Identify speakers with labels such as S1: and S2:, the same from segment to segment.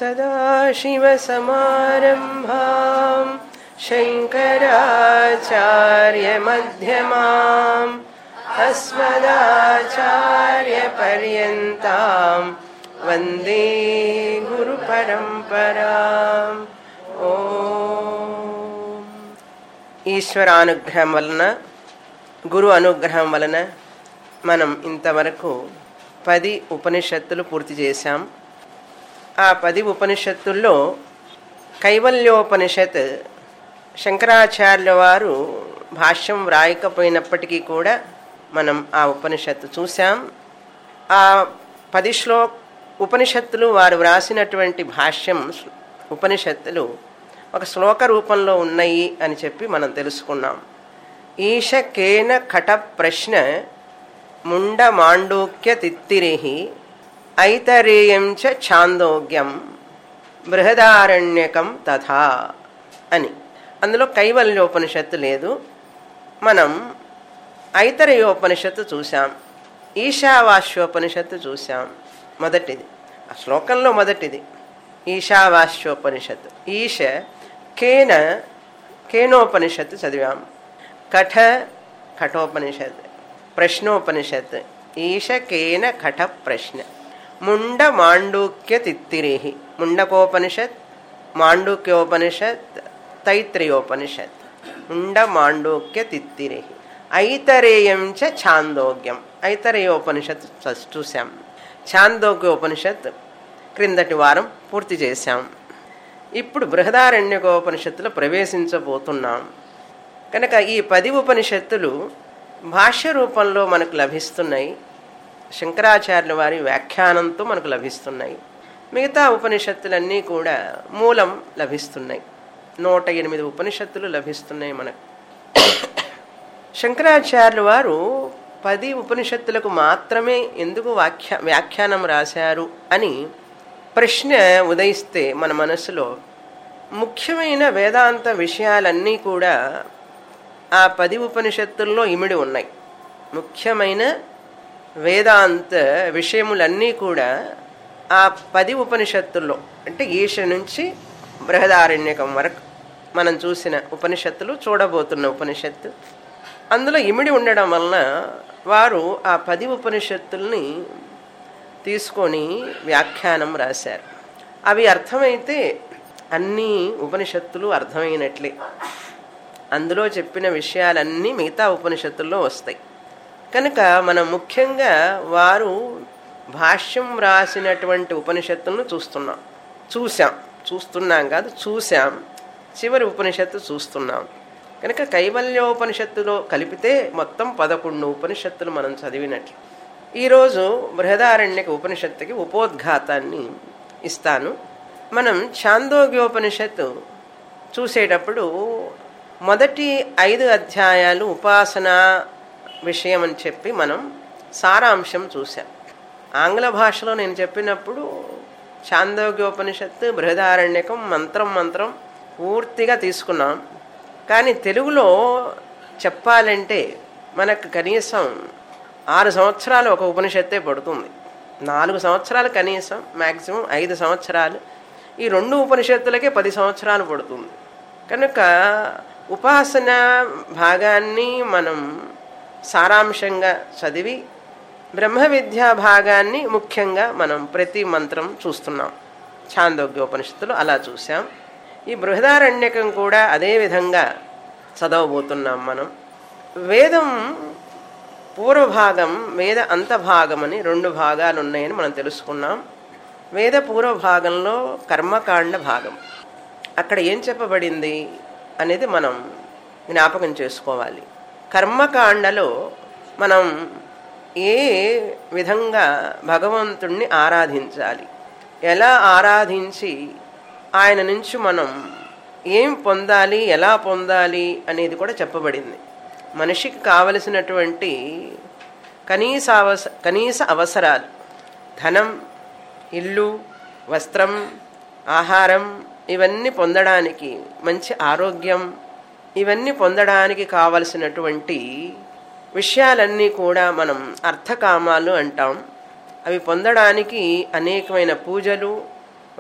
S1: सदाशिवसमारम्भाम् शङ्कराचार्यमध्यमाम् अस्मदाचार्यपर्यन्ताम् वन्दे గురుపరంపరాం ఓం ఈశ్వరానుగ్రహం వలన గురు అనుగ్రహం వలన మనం ఇంతవరకు పది ఉపనిషత్తులు పూర్తి చేశాం ఆ పది ఉపనిషత్తుల్లో కైవల్యోపనిషత్ శంకరాచార్యుల వారు భాష్యం వ్రాయకపోయినప్పటికీ కూడా మనం ఆ ఉపనిషత్తు చూసాం ఆ పది శ్లో ఉపనిషత్తులు వారు వ్రాసినటువంటి భాష్యం ఉపనిషత్తులు ఒక శ్లోక రూపంలో ఉన్నాయి అని చెప్పి మనం తెలుసుకున్నాం ఈశ కేన కట ప్రశ్న ముండ మాండూక్య తిత్తిరిహి ఐతరేయం చ ఛాందోగ్యం బృహదారణ్యకం తథా అని అందులో కైవల్యోపనిషత్తు లేదు మనం ఐతరేయోపనిషత్తు చూసాం ఈశావాస్యోపనిషత్తు చూసాం మొదటిది ఆ శ్లోకంలో మొదటిది ఈశావాస్యోపనిషత్తు ఈశ కేన కేనోపనిషత్తు చదివాం కఠ కఠోపనిషత్ ప్రశ్నోపనిషత్ ఈశ కేన కఠ ప్రశ్న ముండ మాండూక్య తిత్తిరేహి ముండకోపనిషత్ మాండూక్యోపనిషత్ తైత్రయోపనిషత్ ముండ మాండూక్య తిత్తిరేహి ఐతరేయం చ ఛాందోగ్యం ఐతరేయోపనిషత్ చ- చూసాం ఛాందోగ్యోపనిషత్ క్రిందటి వారం పూర్తి చేశాం ఇప్పుడు బృహదారణ్యకోపనిషత్తులో ప్రవేశించబోతున్నాం కనుక ఈ పది ఉపనిషత్తులు భాష్య రూపంలో మనకు లభిస్తున్నాయి శంకరాచార్యుల వారి వ్యాఖ్యానంతో మనకు లభిస్తున్నాయి మిగతా ఉపనిషత్తులన్నీ కూడా మూలం లభిస్తున్నాయి నూట ఎనిమిది ఉపనిషత్తులు లభిస్తున్నాయి మనకు శంకరాచార్యుల వారు పది ఉపనిషత్తులకు మాత్రమే ఎందుకు వాఖ్యా వ్యాఖ్యానం రాశారు అని ప్రశ్న ఉదయిస్తే మన మనసులో ముఖ్యమైన వేదాంత విషయాలన్నీ కూడా ఆ పది ఉపనిషత్తుల్లో ఇమిడి ఉన్నాయి ముఖ్యమైన వేదాంత విషయములన్నీ కూడా ఆ పది ఉపనిషత్తుల్లో అంటే ఈశ నుంచి బృహదారణ్యకం వరకు మనం చూసిన ఉపనిషత్తులు చూడబోతున్న ఉపనిషత్తు అందులో ఇమిడి ఉండడం వలన వారు ఆ పది ఉపనిషత్తుల్ని తీసుకొని వ్యాఖ్యానం రాశారు అవి అర్థమైతే అన్ని ఉపనిషత్తులు అర్థమైనట్లే అందులో చెప్పిన విషయాలన్నీ మిగతా ఉపనిషత్తుల్లో వస్తాయి కనుక మనం ముఖ్యంగా వారు భాష్యం రాసినటువంటి ఉపనిషత్తులను చూస్తున్నాం చూసాం చూస్తున్నాం కాదు చూసాం చివరి ఉపనిషత్తు చూస్తున్నాం కనుక కైవల్యోపనిషత్తులో కలిపితే మొత్తం పదకొండు ఉపనిషత్తులు మనం చదివినట్లు ఈరోజు బృహదారణ్యక ఉపనిషత్తుకి ఉపోద్ఘాతాన్ని ఇస్తాను మనం ఛాందోగ్యోపనిషత్తు చూసేటప్పుడు మొదటి ఐదు అధ్యాయాలు ఉపాసన విషయం అని చెప్పి మనం సారాంశం చూసాం ఆంగ్ల భాషలో నేను చెప్పినప్పుడు ఛాందోగ్యోపనిషత్తు బృహదారణ్యకం మంత్రం మంత్రం పూర్తిగా తీసుకున్నాం కానీ తెలుగులో చెప్పాలంటే మనకు కనీసం ఆరు సంవత్సరాలు ఒక ఉపనిషత్తే పడుతుంది నాలుగు సంవత్సరాలు కనీసం మ్యాక్సిమం ఐదు సంవత్సరాలు ఈ రెండు ఉపనిషత్తులకే పది సంవత్సరాలు పడుతుంది కనుక ఉపాసన భాగాన్ని మనం సారాంశంగా చదివి బ్రహ్మ విద్యా భాగాన్ని ముఖ్యంగా మనం ప్రతి మంత్రం చూస్తున్నాం ఛాందోగ్యోపనిషత్తులు అలా చూసాం ఈ బృహదారణ్యకం కూడా అదే విధంగా చదవబోతున్నాం మనం వేదం పూర్వభాగం వేద అంతభాగం అని రెండు భాగాలు ఉన్నాయని మనం తెలుసుకున్నాం వేద పూర్వభాగంలో కర్మకాండ భాగం అక్కడ ఏం చెప్పబడింది అనేది మనం జ్ఞాపకం చేసుకోవాలి కర్మకాండలో మనం ఏ విధంగా భగవంతుణ్ణి ఆరాధించాలి ఎలా ఆరాధించి ఆయన నుంచి మనం ఏం పొందాలి ఎలా పొందాలి అనేది కూడా చెప్పబడింది మనిషికి కావలసినటువంటి కనీస అవస కనీస అవసరాలు ధనం ఇల్లు వస్త్రం ఆహారం ఇవన్నీ పొందడానికి మంచి ఆరోగ్యం ఇవన్నీ పొందడానికి కావలసినటువంటి విషయాలన్నీ కూడా మనం అర్థకామాలు అంటాం అవి పొందడానికి అనేకమైన పూజలు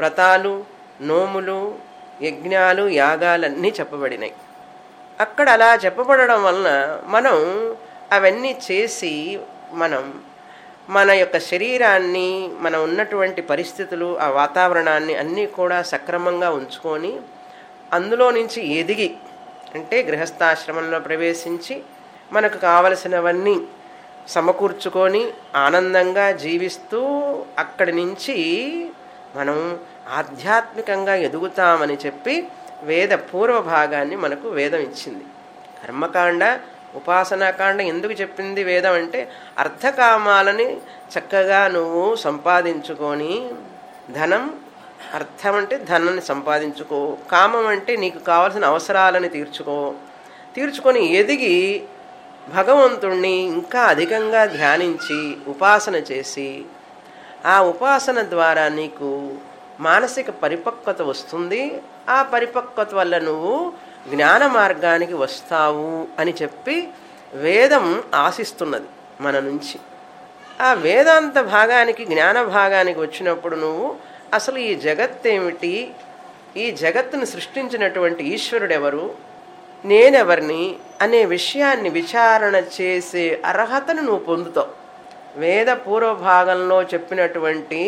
S1: వ్రతాలు నోములు యజ్ఞాలు యాగాలన్నీ చెప్పబడినాయి అక్కడ అలా చెప్పబడడం వలన మనం అవన్నీ చేసి మనం మన యొక్క శరీరాన్ని మన ఉన్నటువంటి పరిస్థితులు ఆ వాతావరణాన్ని అన్నీ కూడా సక్రమంగా ఉంచుకొని అందులో నుంచి ఎదిగి అంటే గృహస్థాశ్రమంలో ప్రవేశించి మనకు కావలసినవన్నీ సమకూర్చుకొని ఆనందంగా జీవిస్తూ అక్కడి నుంచి మనం ఆధ్యాత్మికంగా ఎదుగుతామని చెప్పి వేద పూర్వ భాగాన్ని మనకు వేదం ఇచ్చింది కర్మకాండ ఉపాసనాకాండ ఎందుకు చెప్పింది వేదం అంటే అర్థకామాలని చక్కగా నువ్వు సంపాదించుకొని ధనం అర్థం అంటే ధనాన్ని సంపాదించుకో కామం అంటే నీకు కావలసిన అవసరాలని తీర్చుకో తీర్చుకొని ఎదిగి భగవంతుణ్ణి ఇంకా అధికంగా ధ్యానించి ఉపాసన చేసి ఆ ఉపాసన ద్వారా నీకు మానసిక పరిపక్వత వస్తుంది ఆ పరిపక్వత వల్ల నువ్వు జ్ఞాన మార్గానికి వస్తావు అని చెప్పి వేదం ఆశిస్తున్నది మన నుంచి ఆ వేదాంత భాగానికి జ్ఞాన భాగానికి వచ్చినప్పుడు నువ్వు అసలు ఈ జగత్ ఏమిటి ఈ జగత్తును సృష్టించినటువంటి ఈశ్వరుడెవరు నేనెవరిని అనే విషయాన్ని విచారణ చేసే అర్హతను నువ్వు పొందుతావు వేద పూర్వ భాగంలో చెప్పినటువంటి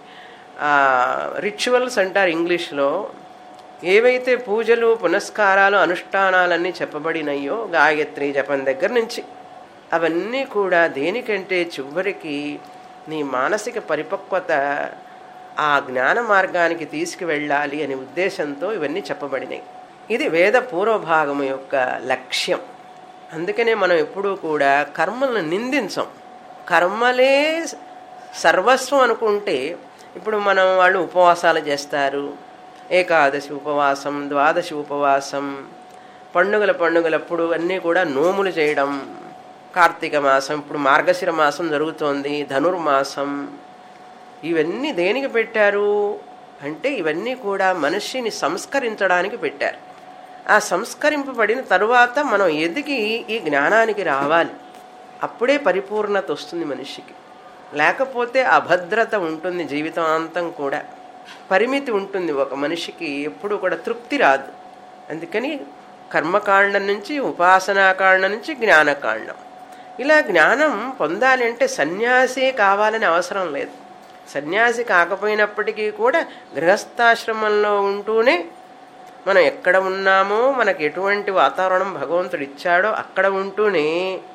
S1: రిచువల్స్ అంటారు ఇంగ్లీష్లో ఏవైతే పూజలు పునస్కారాలు అనుష్ఠానాలన్నీ చెప్పబడినాయో గాయత్రి జపం దగ్గర నుంచి అవన్నీ కూడా దేనికంటే చివరికి నీ మానసిక పరిపక్వత ఆ జ్ఞాన మార్గానికి తీసుకువెళ్ళాలి అనే ఉద్దేశంతో ఇవన్నీ చెప్పబడినాయి ఇది వేద పూర్వభాగం యొక్క లక్ష్యం అందుకనే మనం ఎప్పుడూ కూడా కర్మలను నిందించం కర్మలే సర్వస్వం అనుకుంటే ఇప్పుడు మనం వాళ్ళు ఉపవాసాలు చేస్తారు ఏకాదశి ఉపవాసం ద్వాదశి ఉపవాసం పండుగల పండుగలప్పుడు అన్నీ కూడా నోములు చేయడం కార్తీక మాసం ఇప్పుడు మార్గశిర మాసం జరుగుతోంది ధనుర్మాసం ఇవన్నీ దేనికి పెట్టారు అంటే ఇవన్నీ కూడా మనిషిని సంస్కరించడానికి పెట్టారు ఆ సంస్కరింపబడిన తరువాత మనం ఎదిగి ఈ జ్ఞానానికి రావాలి అప్పుడే పరిపూర్ణత వస్తుంది మనిషికి లేకపోతే అభద్రత ఉంటుంది జీవితాంతం కూడా పరిమితి ఉంటుంది ఒక మనిషికి ఎప్పుడు కూడా తృప్తి రాదు అందుకని కర్మకాండం నుంచి ఉపాసనాకాండం నుంచి జ్ఞానకాండం ఇలా జ్ఞానం పొందాలి అంటే సన్యాసే కావాలని అవసరం లేదు సన్యాసి కాకపోయినప్పటికీ కూడా గృహస్థాశ్రమంలో ఉంటూనే మనం ఎక్కడ ఉన్నామో మనకు ఎటువంటి వాతావరణం భగవంతుడు ఇచ్చాడో అక్కడ ఉంటూనే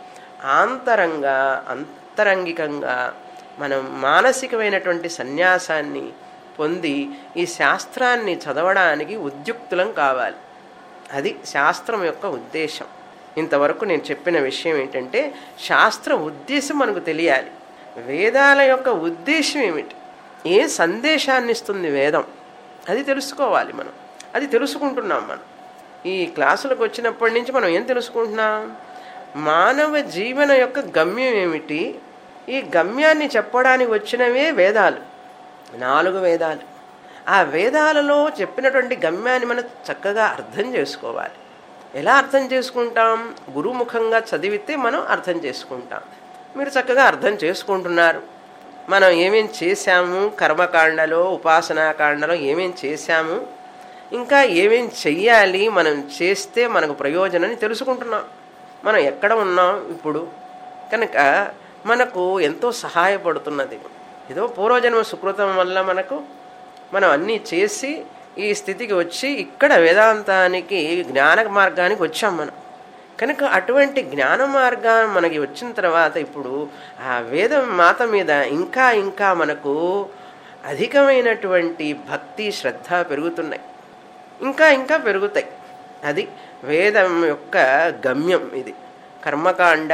S1: ఆంతరంగా అంతరంగికంగా మనం మానసికమైనటువంటి సన్యాసాన్ని పొంది ఈ శాస్త్రాన్ని చదవడానికి ఉద్యుక్తులం కావాలి అది శాస్త్రం యొక్క ఉద్దేశం ఇంతవరకు నేను చెప్పిన విషయం ఏంటంటే శాస్త్ర ఉద్దేశం మనకు తెలియాలి వేదాల యొక్క ఉద్దేశం ఏమిటి ఏ సందేశాన్ని ఇస్తుంది వేదం అది తెలుసుకోవాలి మనం అది తెలుసుకుంటున్నాం మనం ఈ క్లాసులకు వచ్చినప్పటి నుంచి మనం ఏం తెలుసుకుంటున్నాం మానవ జీవన యొక్క గమ్యం ఏమిటి ఈ గమ్యాన్ని చెప్పడానికి వచ్చినవే వేదాలు నాలుగు వేదాలు ఆ వేదాలలో చెప్పినటువంటి గమ్యాన్ని మనం చక్కగా అర్థం చేసుకోవాలి ఎలా అర్థం చేసుకుంటాం గురుముఖంగా చదివితే మనం అర్థం చేసుకుంటాం మీరు చక్కగా అర్థం చేసుకుంటున్నారు మనం ఏమేం చేశాము కర్మకాండలో ఉపాసనాకాండలో ఏమేం చేశాము ఇంకా ఏమేం చెయ్యాలి మనం చేస్తే మనకు ప్రయోజనం తెలుసుకుంటున్నాం మనం ఎక్కడ ఉన్నాం ఇప్పుడు కనుక మనకు ఎంతో సహాయపడుతున్నది ఏదో పూర్వజన్మ సుకృతం వల్ల మనకు మనం అన్నీ చేసి ఈ స్థితికి వచ్చి ఇక్కడ వేదాంతానికి జ్ఞాన మార్గానికి వచ్చాం మనం కనుక అటువంటి జ్ఞాన మార్గం మనకి వచ్చిన తర్వాత ఇప్పుడు ఆ వేదం మాత మీద ఇంకా ఇంకా మనకు అధికమైనటువంటి భక్తి శ్రద్ధ పెరుగుతున్నాయి ఇంకా ఇంకా పెరుగుతాయి అది వేదం యొక్క గమ్యం ఇది కర్మకాండ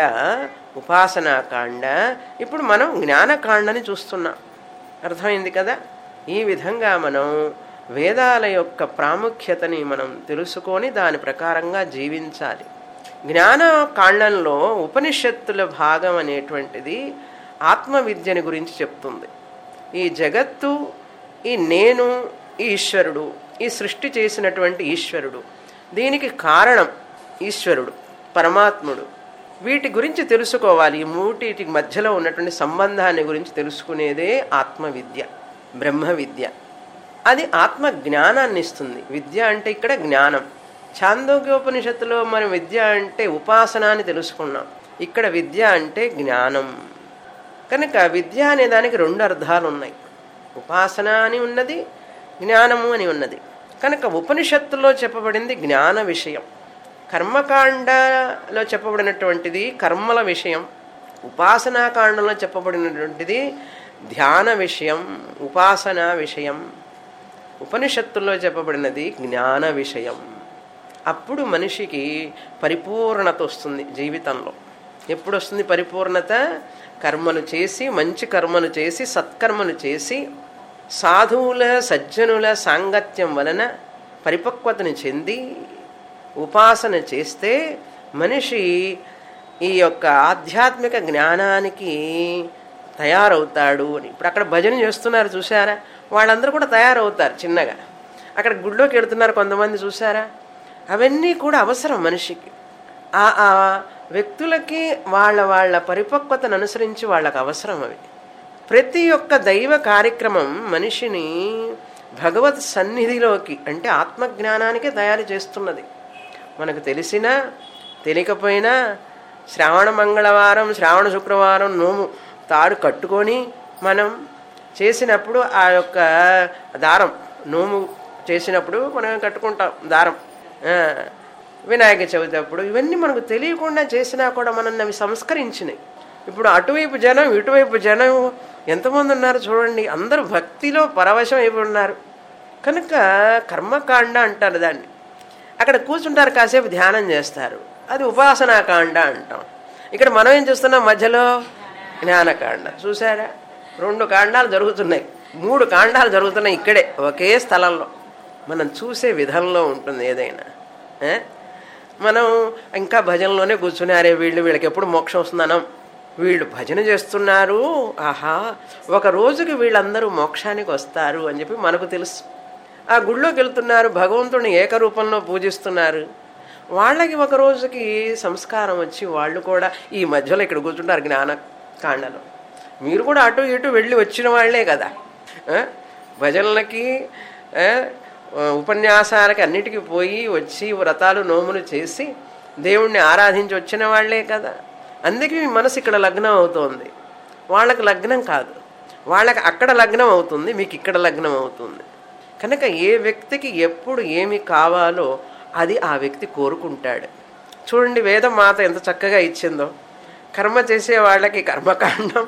S1: ఉపాసనాకాండ ఇప్పుడు మనం జ్ఞానకాండని చూస్తున్నాం అర్థమైంది కదా ఈ విధంగా మనం వేదాల యొక్క ప్రాముఖ్యతని మనం తెలుసుకొని దాని ప్రకారంగా జీవించాలి జ్ఞానకాండంలో ఉపనిషత్తుల భాగం అనేటువంటిది ఆత్మవిద్యని గురించి చెప్తుంది ఈ జగత్తు ఈ నేను ఈ ఈశ్వరుడు ఈ సృష్టి చేసినటువంటి ఈశ్వరుడు దీనికి కారణం ఈశ్వరుడు పరమాత్ముడు వీటి గురించి తెలుసుకోవాలి ఈ మూటికి మధ్యలో ఉన్నటువంటి సంబంధాన్ని గురించి తెలుసుకునేదే ఆత్మవిద్య బ్రహ్మ విద్య అది ఆత్మ జ్ఞానాన్ని ఇస్తుంది విద్య అంటే ఇక్కడ జ్ఞానం ఛాందోగ్యోపనిషత్తులో మనం విద్య అంటే ఉపాసన అని తెలుసుకున్నాం ఇక్కడ విద్య అంటే జ్ఞానం కనుక విద్య అనే దానికి రెండు అర్థాలు ఉన్నాయి ఉపాసన అని ఉన్నది జ్ఞానము అని ఉన్నది కనుక ఉపనిషత్తులో చెప్పబడింది జ్ఞాన విషయం కర్మకాండలో చెప్పబడినటువంటిది కర్మల విషయం ఉపాసనాకాండంలో చెప్పబడినటువంటిది ధ్యాన విషయం ఉపాసన విషయం ఉపనిషత్తుల్లో చెప్పబడినది జ్ఞాన విషయం అప్పుడు మనిషికి పరిపూర్ణత వస్తుంది జీవితంలో ఎప్పుడు వస్తుంది పరిపూర్ణత కర్మలు చేసి మంచి కర్మలు చేసి సత్కర్మలు చేసి సాధువుల సజ్జనుల సాంగత్యం వలన పరిపక్వతను చెంది ఉపాసన చేస్తే మనిషి ఈ యొక్క ఆధ్యాత్మిక జ్ఞానానికి తయారవుతాడు అని ఇప్పుడు అక్కడ భజన చేస్తున్నారు చూసారా వాళ్ళందరూ కూడా తయారవుతారు చిన్నగా అక్కడ గుళ్ళోకి వెళుతున్నారు కొంతమంది చూసారా అవన్నీ కూడా అవసరం మనిషికి ఆ ఆ వ్యక్తులకి వాళ్ళ వాళ్ళ పరిపక్వతను అనుసరించి వాళ్ళకి అవసరం అవి ప్రతి ఒక్క దైవ కార్యక్రమం మనిషిని భగవత్ సన్నిధిలోకి అంటే ఆత్మజ్ఞానానికే తయారు చేస్తున్నది మనకు తెలిసినా తెలియకపోయినా శ్రావణ మంగళవారం శ్రావణ శుక్రవారం నోము తాడు కట్టుకొని మనం చేసినప్పుడు ఆ యొక్క దారం నోము చేసినప్పుడు మనం కట్టుకుంటాం దారం ఆ, వినాయక చవితి అప్పుడు ఇవన్నీ మనకు తెలియకుండా చేసినా కూడా మనం అవి సంస్కరించినాయి ఇప్పుడు అటువైపు జనం ఇటువైపు జనం ఎంతమంది ఉన్నారు చూడండి అందరూ భక్తిలో పరవశం అయిపోయి ఉన్నారు కనుక కర్మకాండ అంటారు దాన్ని అక్కడ కూర్చుంటారు కాసేపు ధ్యానం చేస్తారు అది ఉపాసనాకాండ అంటాం ఇక్కడ మనం ఏం చూస్తున్నాం మధ్యలో జ్ఞానకాండ చూసారా రెండు కాండాలు జరుగుతున్నాయి మూడు కాండాలు జరుగుతున్నాయి ఇక్కడే ఒకే స్థలంలో మనం చూసే విధంలో ఉంటుంది ఏదైనా ఏ? మనం ఇంకా భజనలోనే కూర్చున్నారే వీళ్ళు వీళ్ళకి ఎప్పుడు మోక్షం వస్తుందనం వీళ్ళు భజన చేస్తున్నారు ఆహా ఒక రోజుకి వీళ్ళందరూ మోక్షానికి వస్తారు అని చెప్పి మనకు తెలుసు ఆ గుళ్ళోకి వెళ్తున్నారు భగవంతుడిని ఏకరూపంలో పూజిస్తున్నారు వాళ్ళకి ఒక రోజుకి సంస్కారం వచ్చి వాళ్ళు కూడా ఈ మధ్యలో ఇక్కడ కూర్చుంటారు జ్ఞానకాండలో మీరు కూడా అటు ఇటు వెళ్ళి వచ్చిన వాళ్ళే కదా ఆ? భజనలకి ఆ, ఉపన్యాసాలకి అన్నిటికీ పోయి వచ్చి వ్రతాలు నోములు చేసి దేవుణ్ణి ఆరాధించి వచ్చిన వాళ్ళే కదా అందుకే మీ మనసు ఇక్కడ లగ్నం అవుతోంది వాళ్ళకి లగ్నం కాదు వాళ్ళకి అక్కడ లగ్నం అవుతుంది మీకు ఇక్కడ లగ్నం అవుతుంది కనుక ఏ వ్యక్తికి ఎప్పుడు ఏమి కావాలో అది ఆ వ్యక్తి కోరుకుంటాడు చూడండి వేదం మాత ఎంత చక్కగా ఇచ్చిందో కర్మ చేసే వాళ్ళకి కర్మకాండం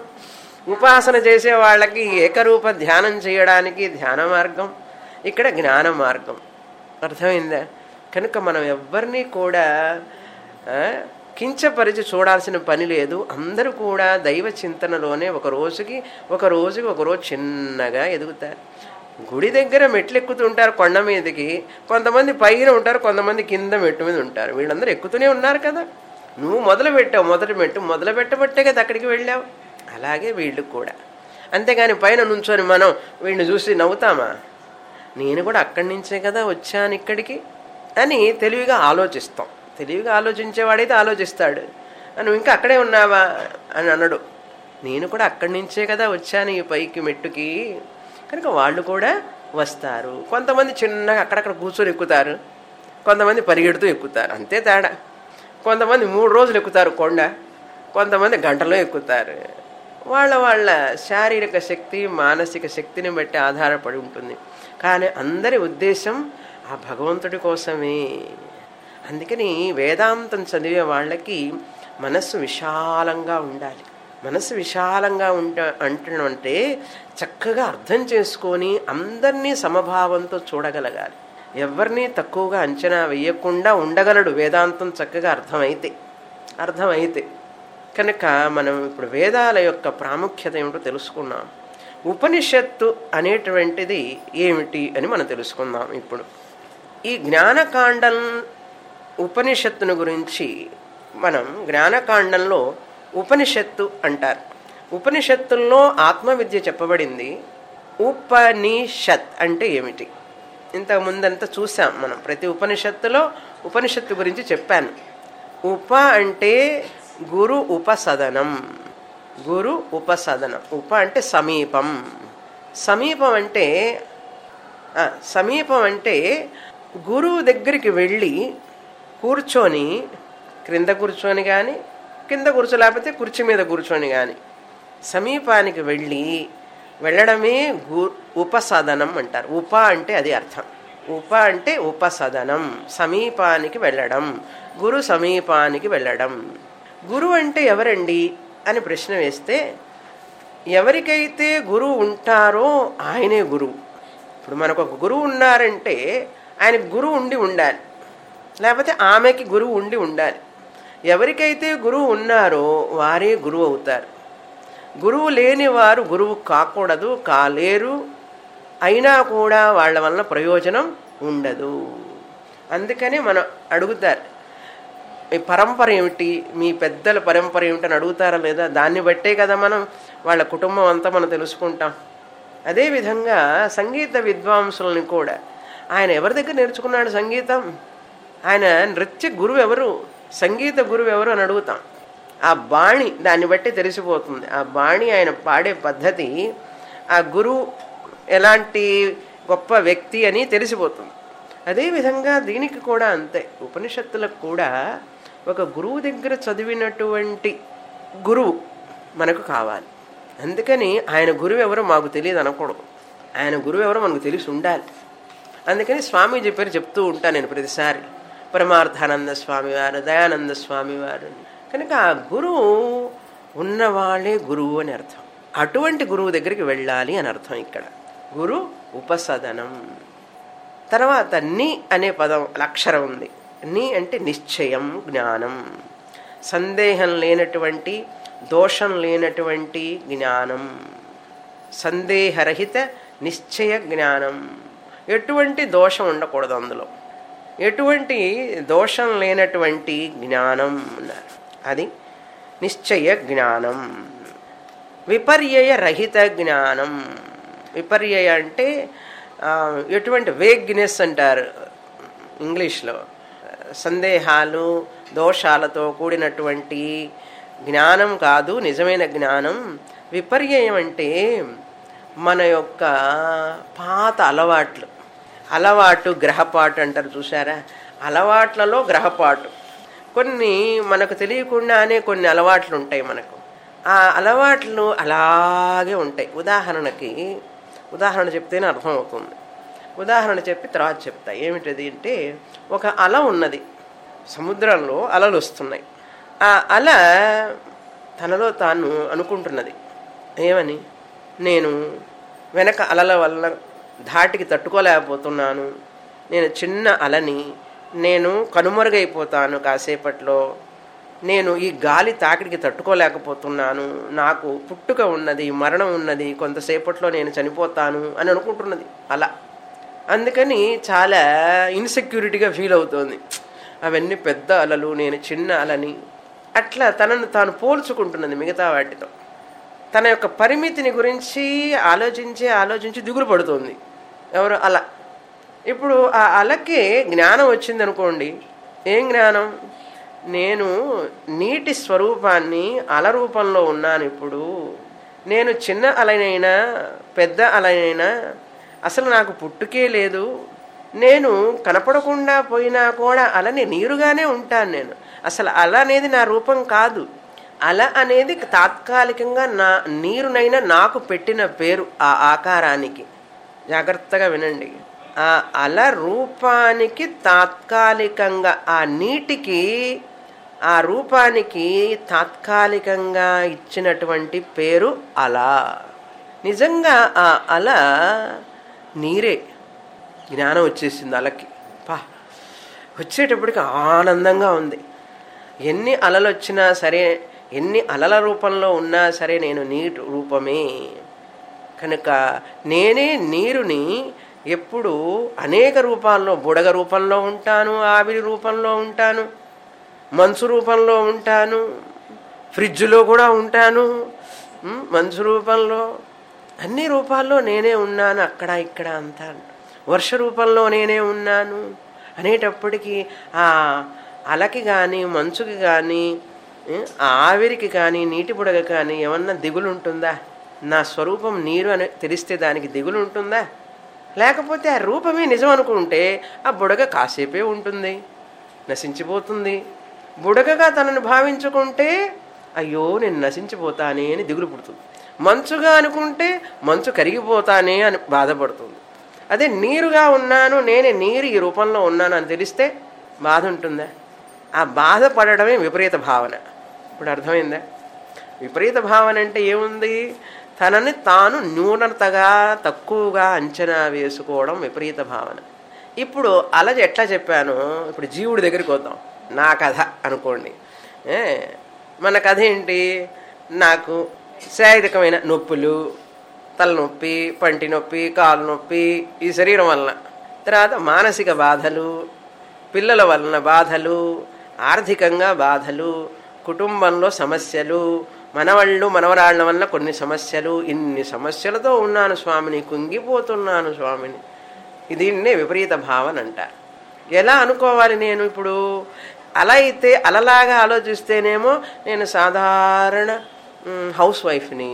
S1: ఉపాసన చేసే వాళ్ళకి ఏకరూప ధ్యానం చేయడానికి ధ్యాన మార్గం ఇక్కడ జ్ఞాన మార్గం అర్థమైందా కనుక మనం ఎవ్వరినీ కూడా ఆ, కించపరిచి చూడాల్సిన పని లేదు అందరూ కూడా దైవ చింతనలోనే ఒక రోజుకి ఒక రోజుకి ఒక రోజు చిన్నగా ఎదుగుతారు గుడి దగ్గర మెట్లు ఎక్కుతుంటారు కొండ మీదకి కొంతమంది పైన ఉంటారు కొంతమంది కింద మెట్టు మీద ఉంటారు వీళ్ళందరూ ఎక్కుతూనే ఉన్నారు కదా నువ్వు మొదలు పెట్టావు మొదటి మెట్టు మొదలు పెట్టబట్టే కదా అక్కడికి వెళ్ళావు అలాగే వీళ్ళు కూడా అంతేగాని పైన నుంచొని మనం వీడిని చూసి నవ్వుతామా నేను కూడా అక్కడి నుంచే కదా వచ్చాను ఇక్కడికి అని తెలివిగా ఆలోచిస్తాం తెలివిగా ఆలోచించేవాడైతే ఆలోచిస్తాడు నువ్వు ఇంకా అక్కడే ఉన్నావా అని అనడు నేను కూడా అక్కడి నుంచే కదా వచ్చాను ఈ పైకి మెట్టుకి కనుక వాళ్ళు కూడా వస్తారు కొంతమంది చిన్నగా అక్కడక్కడ కూర్చొని ఎక్కుతారు కొంతమంది పరిగెడుతూ ఎక్కుతారు అంతే తేడా కొంతమంది మూడు రోజులు ఎక్కుతారు కొండ కొంతమంది గంటలో ఎక్కుతారు వాళ్ళ వాళ్ళ శారీరక శక్తి మానసిక శక్తిని బట్టి ఆధారపడి ఉంటుంది కానీ అందరి ఉద్దేశం ఆ భగవంతుడి కోసమే అందుకని వేదాంతం చదివే వాళ్ళకి మనస్సు విశాలంగా ఉండాలి మనస్సు విశాలంగా ఉంట అంటున్నంటే చక్కగా అర్థం చేసుకొని అందరినీ సమభావంతో చూడగలగాలి ఎవరిని తక్కువగా అంచనా వేయకుండా ఉండగలడు వేదాంతం చక్కగా అర్థమైతే అర్థమైతే కనుక మనం ఇప్పుడు వేదాల యొక్క ప్రాముఖ్యత ఏమిటో తెలుసుకున్నాం ఉపనిషత్తు అనేటువంటిది ఏమిటి అని మనం తెలుసుకుందాం ఇప్పుడు ఈ జ్ఞానకాండం ఉపనిషత్తును గురించి మనం జ్ఞానకాండంలో ఉపనిషత్తు అంటారు ఉపనిషత్తుల్లో ఆత్మవిద్య చెప్పబడింది ఉపనిషత్ అంటే ఏమిటి ఇంతకు ముందంతా చూసాం మనం ప్రతి ఉపనిషత్తులో ఉపనిషత్తు గురించి చెప్పాను ఉప అంటే గురు ఉపసదనం గురు ఉపసదనం ఉప అంటే సమీపం సమీపం అంటే ఆ, సమీపం అంటే గురువు దగ్గరికి వెళ్ళి కూర్చొని క్రింద కూర్చొని కానీ కింద కూర్చోలేకపోతే కుర్చీ మీద కూర్చొని కానీ సమీపానికి వెళ్ళి వెళ్ళడమే గు ఉపసదనం అంటారు ఉప అంటే అది అర్థం ఉప అంటే ఉపసదనం సమీపానికి వెళ్ళడం గురు సమీపానికి వెళ్ళడం గురువు అంటే ఎవరండి అని ప్రశ్న వేస్తే ఎవరికైతే గురువు ఉంటారో ఆయనే గురువు ఇప్పుడు మనకు ఒక గురువు ఉన్నారంటే ఆయనకు గురువు ఉండి ఉండాలి లేకపోతే ఆమెకి గురువు ఉండి ఉండాలి ఎవరికైతే గురువు ఉన్నారో వారే గురువు అవుతారు గురువు లేని వారు గురువు కాకూడదు కాలేరు అయినా కూడా వాళ్ళ వలన ప్రయోజనం ఉండదు అందుకని మనం అడుగుతారు మీ పరంపర ఏమిటి మీ పెద్దల పరంపర ఏమిటని అడుగుతారా లేదా దాన్ని బట్టే కదా మనం వాళ్ళ కుటుంబం అంతా మనం తెలుసుకుంటాం అదేవిధంగా సంగీత విద్వాంసులని కూడా ఆయన ఎవరి దగ్గర నేర్చుకున్నాడు సంగీతం ఆయన నృత్య గురువు ఎవరు సంగీత గురువు ఎవరు అని అడుగుతాం ఆ బాణి దాన్ని బట్టి తెలిసిపోతుంది ఆ బాణి ఆయన పాడే పద్ధతి ఆ గురువు ఎలాంటి గొప్ప వ్యక్తి అని తెలిసిపోతుంది అదేవిధంగా దీనికి కూడా అంతే ఉపనిషత్తులకు కూడా ఒక గురువు దగ్గర చదివినటువంటి గురువు మనకు కావాలి అందుకని ఆయన గురువు ఎవరో మాకు తెలియదు అనకూడదు ఆయన గురువు ఎవరో మనకు తెలిసి ఉండాలి అందుకని స్వామి చెప్పారు చెప్తూ ఉంటాను నేను ప్రతిసారి పరమార్థానంద స్వామి వారు దయానంద స్వామి వారు కనుక ఆ గురువు ఉన్నవాళ్ళే గురువు అని అర్థం అటువంటి గురువు దగ్గరికి వెళ్ళాలి అని అర్థం ఇక్కడ గురు ఉపసదనం తర్వాత ని అనే పదం అక్షరం ఉంది ని అంటే నిశ్చయం జ్ఞానం సందేహం లేనటువంటి దోషం లేనటువంటి జ్ఞానం సందేహరహిత నిశ్చయ జ్ఞానం ఎటువంటి దోషం ఉండకూడదు అందులో ఎటువంటి దోషం లేనటువంటి జ్ఞానం అన్నారు అది నిశ్చయ జ్ఞానం విపర్యయ రహిత జ్ఞానం విపర్యయ అంటే ఆ, ఎటువంటి వేగ్నెస్ అంటారు ఇంగ్లీష్లో సందేహాలు దోషాలతో కూడినటువంటి జ్ఞానం కాదు నిజమైన జ్ఞానం విపర్యయం అంటే మన యొక్క పాత అలవాట్లు అలవాటు గ్రహపాటు అంటారు చూసారా అలవాట్లలో గ్రహపాటు కొన్ని మనకు తెలియకుండానే కొన్ని అలవాట్లు ఉంటాయి మనకు ఆ అలవాట్లు అలాగే ఉంటాయి ఉదాహరణకి ఉదాహరణ చెప్తేనే అర్థమవుతుంది ఉదాహరణ చెప్పి తర్వాత చెప్తా ఏమిటది అంటే ఒక అల ఉన్నది సముద్రంలో అలలు వస్తున్నాయి ఆ అల తనలో తాను అనుకుంటున్నది ఏమని నేను వెనక అలల వల్ల ధాటికి తట్టుకోలేకపోతున్నాను నేను చిన్న అలని నేను కనుమరుగైపోతాను కాసేపట్లో నేను ఈ గాలి తాకిడికి తట్టుకోలేకపోతున్నాను నాకు పుట్టుక ఉన్నది మరణం ఉన్నది కొంతసేపట్లో నేను చనిపోతాను అని అనుకుంటున్నది అలా అందుకని చాలా ఇన్సెక్యూరిటీగా ఫీల్ అవుతోంది అవన్నీ పెద్ద అలలు నేను చిన్న అలని అట్లా తనను తాను పోల్చుకుంటున్నది మిగతా వాటితో తన యొక్క పరిమితిని గురించి ఆలోచించి ఆలోచించి దిగులు పడుతుంది ఎవరు అల ఇప్పుడు ఆ అలకి జ్ఞానం వచ్చింది అనుకోండి ఏం జ్ఞానం నేను నీటి స్వరూపాన్ని అల రూపంలో ఉన్నాను ఇప్పుడు నేను చిన్న అలనైనా పెద్ద అలనైనా అసలు నాకు పుట్టుకే లేదు నేను కనపడకుండా పోయినా కూడా అలని నీరుగానే ఉంటాను నేను అసలు అల అనేది నా రూపం కాదు అల అనేది తాత్కాలికంగా నా నీరునైనా నాకు పెట్టిన పేరు ఆ ఆకారానికి జాగ్రత్తగా వినండి ఆ అల రూపానికి తాత్కాలికంగా ఆ నీటికి ఆ రూపానికి తాత్కాలికంగా ఇచ్చినటువంటి పేరు అల నిజంగా ఆ అల నీరే జ్ఞానం వచ్చేసింది అలకి పా వచ్చేటప్పటికి ఆనందంగా ఉంది ఎన్ని అలలు వచ్చినా సరే ఎన్ని అలల రూపంలో ఉన్నా సరే నేను నీటి రూపమే కనుక నేనే నీరుని ఎప్పుడు అనేక రూపాల్లో బుడగ రూపంలో ఉంటాను ఆవిరి రూపంలో ఉంటాను మంచు రూపంలో ఉంటాను ఫ్రిడ్జ్లో కూడా ఉంటాను ఉమ్, మంచు రూపంలో అన్ని రూపాల్లో నేనే ఉన్నాను అక్కడ ఇక్కడ అంతా వర్ష రూపంలో నేనే ఉన్నాను అనేటప్పటికీ ఆ అలకి కానీ మంచుకి కానీ ఏ, ఆ ఆవిరికి కానీ నీటి బుడగ కానీ ఏమన్నా దిగులు ఉంటుందా నా స్వరూపం నీరు అని తెలిస్తే దానికి దిగులు ఉంటుందా లేకపోతే ఆ రూపమే నిజం అనుకుంటే ఆ బుడగ కాసేపే ఉంటుంది నశించిపోతుంది బుడగగా తనను భావించుకుంటే అయ్యో నేను నశించిపోతానే అని దిగులు పుడుతుంది మంచుగా అనుకుంటే మంచు కరిగిపోతానే అని బాధపడుతుంది అదే నీరుగా ఉన్నాను నేనే నీరు ఈ రూపంలో ఉన్నాను అని తెలిస్తే బాధ ఉంటుందా ఆ బాధపడడమే విపరీత భావన ఇప్పుడు అర్థమైందా విపరీత భావన అంటే ఏముంది తనని తాను న్యూనతగా తక్కువగా అంచనా వేసుకోవడం విపరీత భావన ఇప్పుడు అలజ ఎట్లా చెప్పాను ఇప్పుడు జీవుడి దగ్గరికి వద్దాం నా కథ అనుకోండి ఏ మన కథ ఏంటి నాకు శారీరకమైన నొప్పులు తలనొప్పి పంటి నొప్పి కాలు నొప్పి ఈ శరీరం వలన తర్వాత మానసిక బాధలు పిల్లల వలన బాధలు ఆర్థికంగా బాధలు కుటుంబంలో సమస్యలు మనవాళ్ళు మనవరాళ్ళ వల్ల కొన్ని సమస్యలు ఇన్ని సమస్యలతో ఉన్నాను స్వామిని కుంగిపోతున్నాను స్వామిని దీన్నే విపరీత భావన అంటారు ఎలా అనుకోవాలి నేను ఇప్పుడు అలా అయితే అలలాగా ఆలోచిస్తేనేమో నేను సాధారణ మ్, హౌస్ వైఫ్ని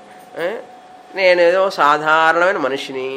S1: ఏ? నేనేదో సాధారణమైన మనిషిని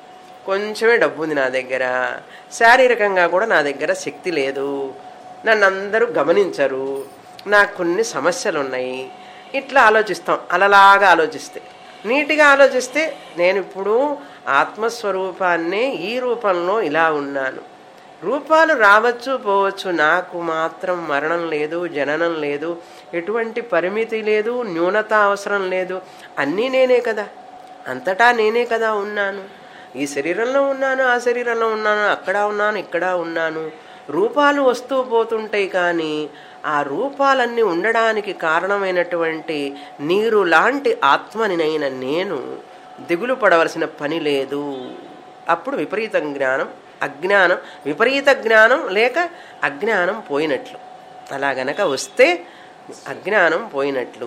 S1: కొంచెమే డబ్బు ఉంది నా దగ్గర శారీరకంగా కూడా నా దగ్గర శక్తి లేదు నన్ను అందరూ గమనించరు నాకు కొన్ని సమస్యలు ఉన్నాయి ఇట్లా ఆలోచిస్తాం అలలాగా ఆలోచిస్తే నీట్గా ఆలోచిస్తే నేను ఇప్పుడు ఆత్మస్వరూపాన్నే ఈ రూపంలో ఇలా ఉన్నాను రూపాలు రావచ్చు పోవచ్చు నాకు మాత్రం మరణం లేదు జననం లేదు ఎటువంటి పరిమితి లేదు న్యూనత అవసరం లేదు అన్నీ నేనే కదా అంతటా నేనే కదా ఉన్నాను ఈ శరీరంలో ఉన్నాను ఆ శరీరంలో ఉన్నాను అక్కడ ఉన్నాను ఇక్కడ ఉన్నాను రూపాలు వస్తూ పోతుంటాయి కానీ ఆ రూపాలన్నీ ఉండడానికి కారణమైనటువంటి నీరు లాంటి ఆత్మనినైన నేను దిగులు పడవలసిన పని లేదు అప్పుడు విపరీత జ్ఞానం అజ్ఞానం విపరీత జ్ఞానం లేక అజ్ఞానం పోయినట్లు అలా గనక వస్తే అజ్ఞానం పోయినట్లు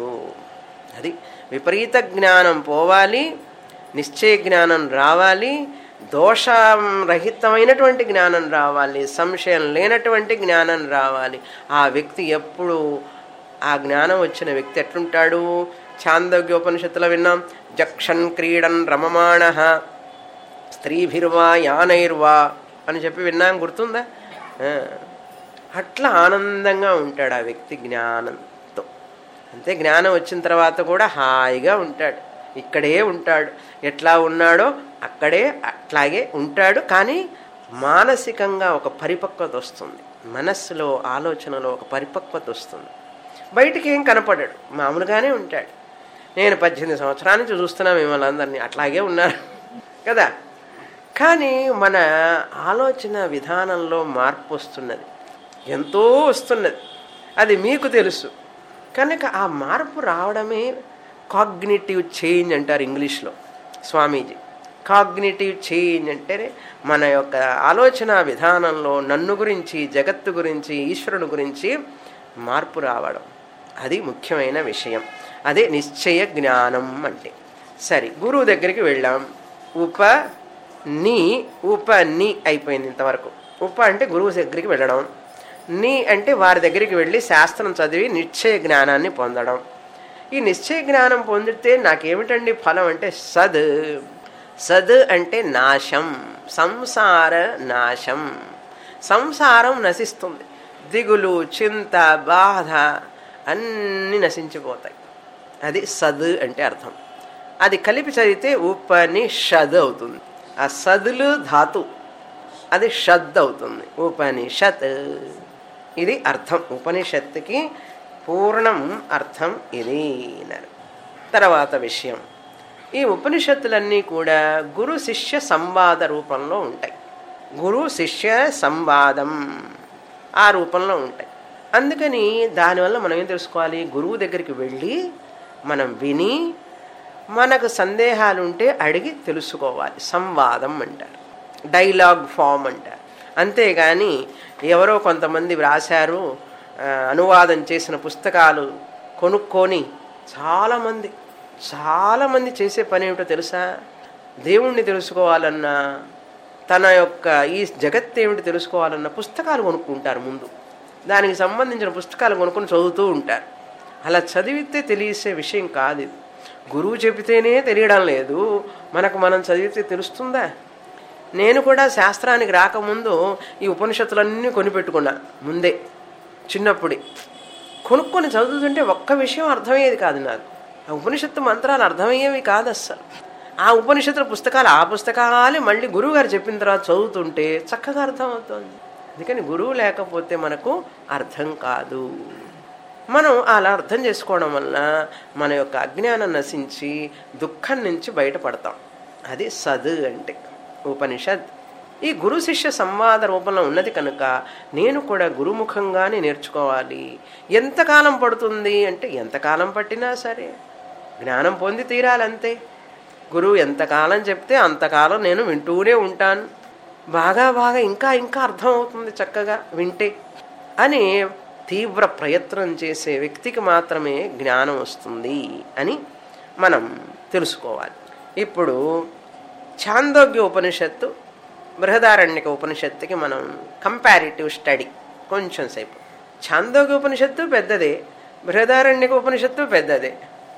S1: అది విపరీత జ్ఞానం పోవాలి నిశ్చయ జ్ఞానం రావాలి దోషరహితమైనటువంటి జ్ఞానం రావాలి సంశయం లేనటువంటి జ్ఞానం రావాలి ఆ వ్యక్తి ఎప్పుడు ఆ జ్ఞానం వచ్చిన వ్యక్తి ఎట్లుంటాడు ఛాందోగ్యోపనిషత్తులో విన్నాం జక్షన్ క్రీడన్ రమమాణ స్త్రీభిర్వా యానైర్వా అని చెప్పి విన్నాం గుర్తుందా ఆ, అట్లా ఆనందంగా ఉంటాడు ఆ వ్యక్తి జ్ఞానంతో అంతే జ్ఞానం వచ్చిన తర్వాత కూడా హాయిగా ఉంటాడు ఇక్కడే ఉంటాడు ఎట్లా ఉన్నాడో అక్కడే అట్లాగే ఉంటాడు కానీ మానసికంగా ఒక పరిపక్వత వస్తుంది మనస్సులో ఆలోచనలో ఒక పరిపక్వత వస్తుంది బయటికి ఏం కనపడాడు మామూలుగానే ఉంటాడు నేను పద్దెనిమిది సంవత్సరాల నుంచి చూస్తున్నా మిమ్మల్ని అందరినీ అట్లాగే ఉన్నారు కదా కానీ మన ఆలోచన విధానంలో మార్పు వస్తున్నది ఎంతో వస్తున్నది అది మీకు తెలుసు కనుక ఆ మార్పు రావడమే కాగ్నిటివ్ చేంజ్ అంటారు ఇంగ్లీష్లో స్వామీజీ కాగ్నిటివ్ చేంజ్ అంటే మన యొక్క ఆలోచన విధానంలో నన్ను గురించి జగత్తు గురించి ఈశ్వరుని గురించి మార్పు రావడం అది ముఖ్యమైన విషయం అదే నిశ్చయ జ్ఞానం అంటే సరే గురువు దగ్గరికి వెళ్ళాం ఉప నీ ఉప నీ అయిపోయింది ఇంతవరకు ఉప అంటే గురువు దగ్గరికి వెళ్ళడం నీ అంటే వారి దగ్గరికి వెళ్ళి శాస్త్రం చదివి నిశ్చయ జ్ఞానాన్ని పొందడం ఈ నిశ్చయ జ్ఞానం పొందితే నాకేమిటండి ఫలం అంటే సద్ సద్ అంటే నాశం సంసార నాశం సంసారం నశిస్తుంది దిగులు చింత బాధ అన్నీ నశించిపోతాయి అది సద్ అంటే అర్థం అది కలిపి చదివితే ఉపనిషద్ అవుతుంది ఆ సదులు ధాతు అది షద్ అవుతుంది ఉపనిషత్ ఇది అర్థం ఉపనిషత్తుకి పూర్ణం అర్థం ఇది అన్నారు తర్వాత విషయం ఈ ఉపనిషత్తులన్నీ కూడా గురు శిష్య సంవాద రూపంలో ఉంటాయి గురు శిష్య సంవాదం ఆ రూపంలో ఉంటాయి అందుకని దానివల్ల మనం ఏం తెలుసుకోవాలి గురువు దగ్గరికి వెళ్ళి మనం విని మనకు సందేహాలు ఉంటే అడిగి తెలుసుకోవాలి సంవాదం అంటారు డైలాగ్ ఫామ్ అంటారు అంతేగాని ఎవరో కొంతమంది వ్రాశారు ఆ, అనువాదం చేసిన పుస్తకాలు కొనుక్కొని చాలామంది చాలామంది చేసే పని ఏమిటో తెలుసా దేవుణ్ణి తెలుసుకోవాలన్నా తన యొక్క ఈ జగత్ ఏమిటి తెలుసుకోవాలన్న పుస్తకాలు కొనుక్కుంటారు ముందు దానికి సంబంధించిన పుస్తకాలు కొనుక్కొని చదువుతూ ఉంటారు అలా చదివితే తెలిసే విషయం కాదు ఇది గురువు చెబితేనే తెలియడం లేదు మనకు మనం చదివితే తెలుస్తుందా నేను కూడా శాస్త్రానికి రాకముందు ఈ ఉపనిషత్తులన్నీ కొనిపెట్టుకున్నా ముందే చిన్నప్పుడే కొనుక్కొని చదువుతుంటే ఒక్క విషయం అర్థమయ్యేది కాదు నాకు ఆ ఉపనిషత్తు మంత్రాలు అర్థమయ్యేవి కాదు అస్సలు ఆ ఉపనిషత్తుల పుస్తకాలు ఆ పుస్తకాలే మళ్ళీ గురువు గారు చెప్పిన తర్వాత చదువుతుంటే చక్కగా అర్థమవుతుంది అందుకని గురువు లేకపోతే మనకు అర్థం కాదు మనం అలా అర్థం చేసుకోవడం వల్ల మన యొక్క అజ్ఞానం నశించి దుఃఖం నుంచి బయటపడతాం అది సద్ అంటే ఉపనిషత్ ఈ గురు శిష్య సంవాద రూపంలో ఉన్నది కనుక నేను కూడా గురుముఖంగానే నేర్చుకోవాలి ఎంతకాలం పడుతుంది అంటే ఎంతకాలం పట్టినా సరే జ్ఞానం పొంది తీరాలంతే గురువు ఎంతకాలం చెప్తే అంతకాలం నేను వింటూనే ఉంటాను బాగా బాగా ఇంకా ఇంకా అర్థమవుతుంది చక్కగా వింటే అని తీవ్ర ప్రయత్నం చేసే వ్యక్తికి మాత్రమే జ్ఞానం వస్తుంది అని మనం తెలుసుకోవాలి ఇప్పుడు ఛాందోగ్య ఉపనిషత్తు బృహదారణ్యక ఉపనిషత్తుకి మనం కంపారిటివ్ స్టడీ కొంచెం సేపు ఛాందోగ్య ఉపనిషత్తు పెద్దదే బృహదారణ్యక ఉపనిషత్తు పెద్దదే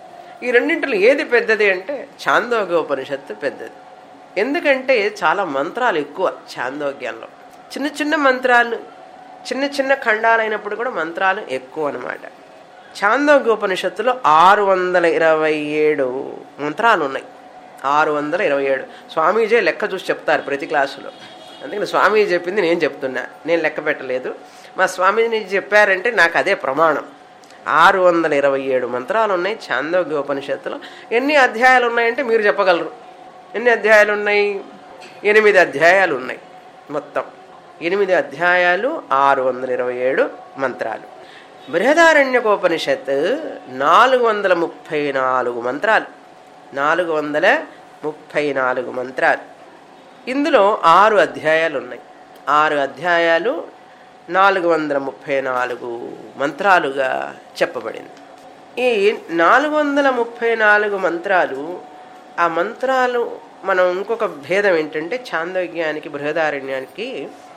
S1: ఈ రెండింటిలో ఏది పెద్దది అంటే ఛాందోగ్య ఉపనిషత్తు పెద్దది ఎందుకంటే చాలా మంత్రాలు ఎక్కువ ఛాందోగ్యంలో చిన్న చిన్న మంత్రాలు చిన్న చిన్న ఖండాలైనప్పుడు కూడా మంత్రాలు ఎక్కువ అనమాట ఛాందోగ్య ఉపనిషత్తులో ఆరు వందల ఇరవై ఏడు మంత్రాలు ఉన్నాయి ఆరు వందల ఇరవై ఏడు స్వామీజీ లెక్క చూసి చెప్తారు ప్రతి క్లాసులో అందుకని స్వామీజీ చెప్పింది నేను చెప్తున్నా నేను లెక్క పెట్టలేదు మా స్వామీజీ చెప్పారంటే నాకు అదే ప్రమాణం ఆరు వందల ఇరవై ఏడు మంత్రాలు ఉన్నాయి ఛాందోగ్య ఉపనిషత్తులో ఎన్ని అధ్యాయాలు ఉన్నాయంటే మీరు చెప్పగలరు ఎన్ని అధ్యాయాలు ఉన్నాయి ఎనిమిది అధ్యాయాలు ఉన్నాయి మొత్తం ఎనిమిది అధ్యాయాలు ఆరు వందల ఇరవై ఏడు మంత్రాలు బృహదారణ్యకోపనిషత్ నాలుగు వందల ముప్పై నాలుగు మంత్రాలు నాలుగు వందల ముప్పై నాలుగు మంత్రాలు ఇందులో ఆరు అధ్యాయాలు ఉన్నాయి ఆరు అధ్యాయాలు నాలుగు వందల ముప్పై నాలుగు మంత్రాలుగా చెప్పబడింది ఈ నాలుగు వందల ముప్పై నాలుగు మంత్రాలు ఆ మంత్రాలు మనం ఇంకొక భేదం ఏంటంటే చాందోగ్యానికి బృహదారణ్యానికి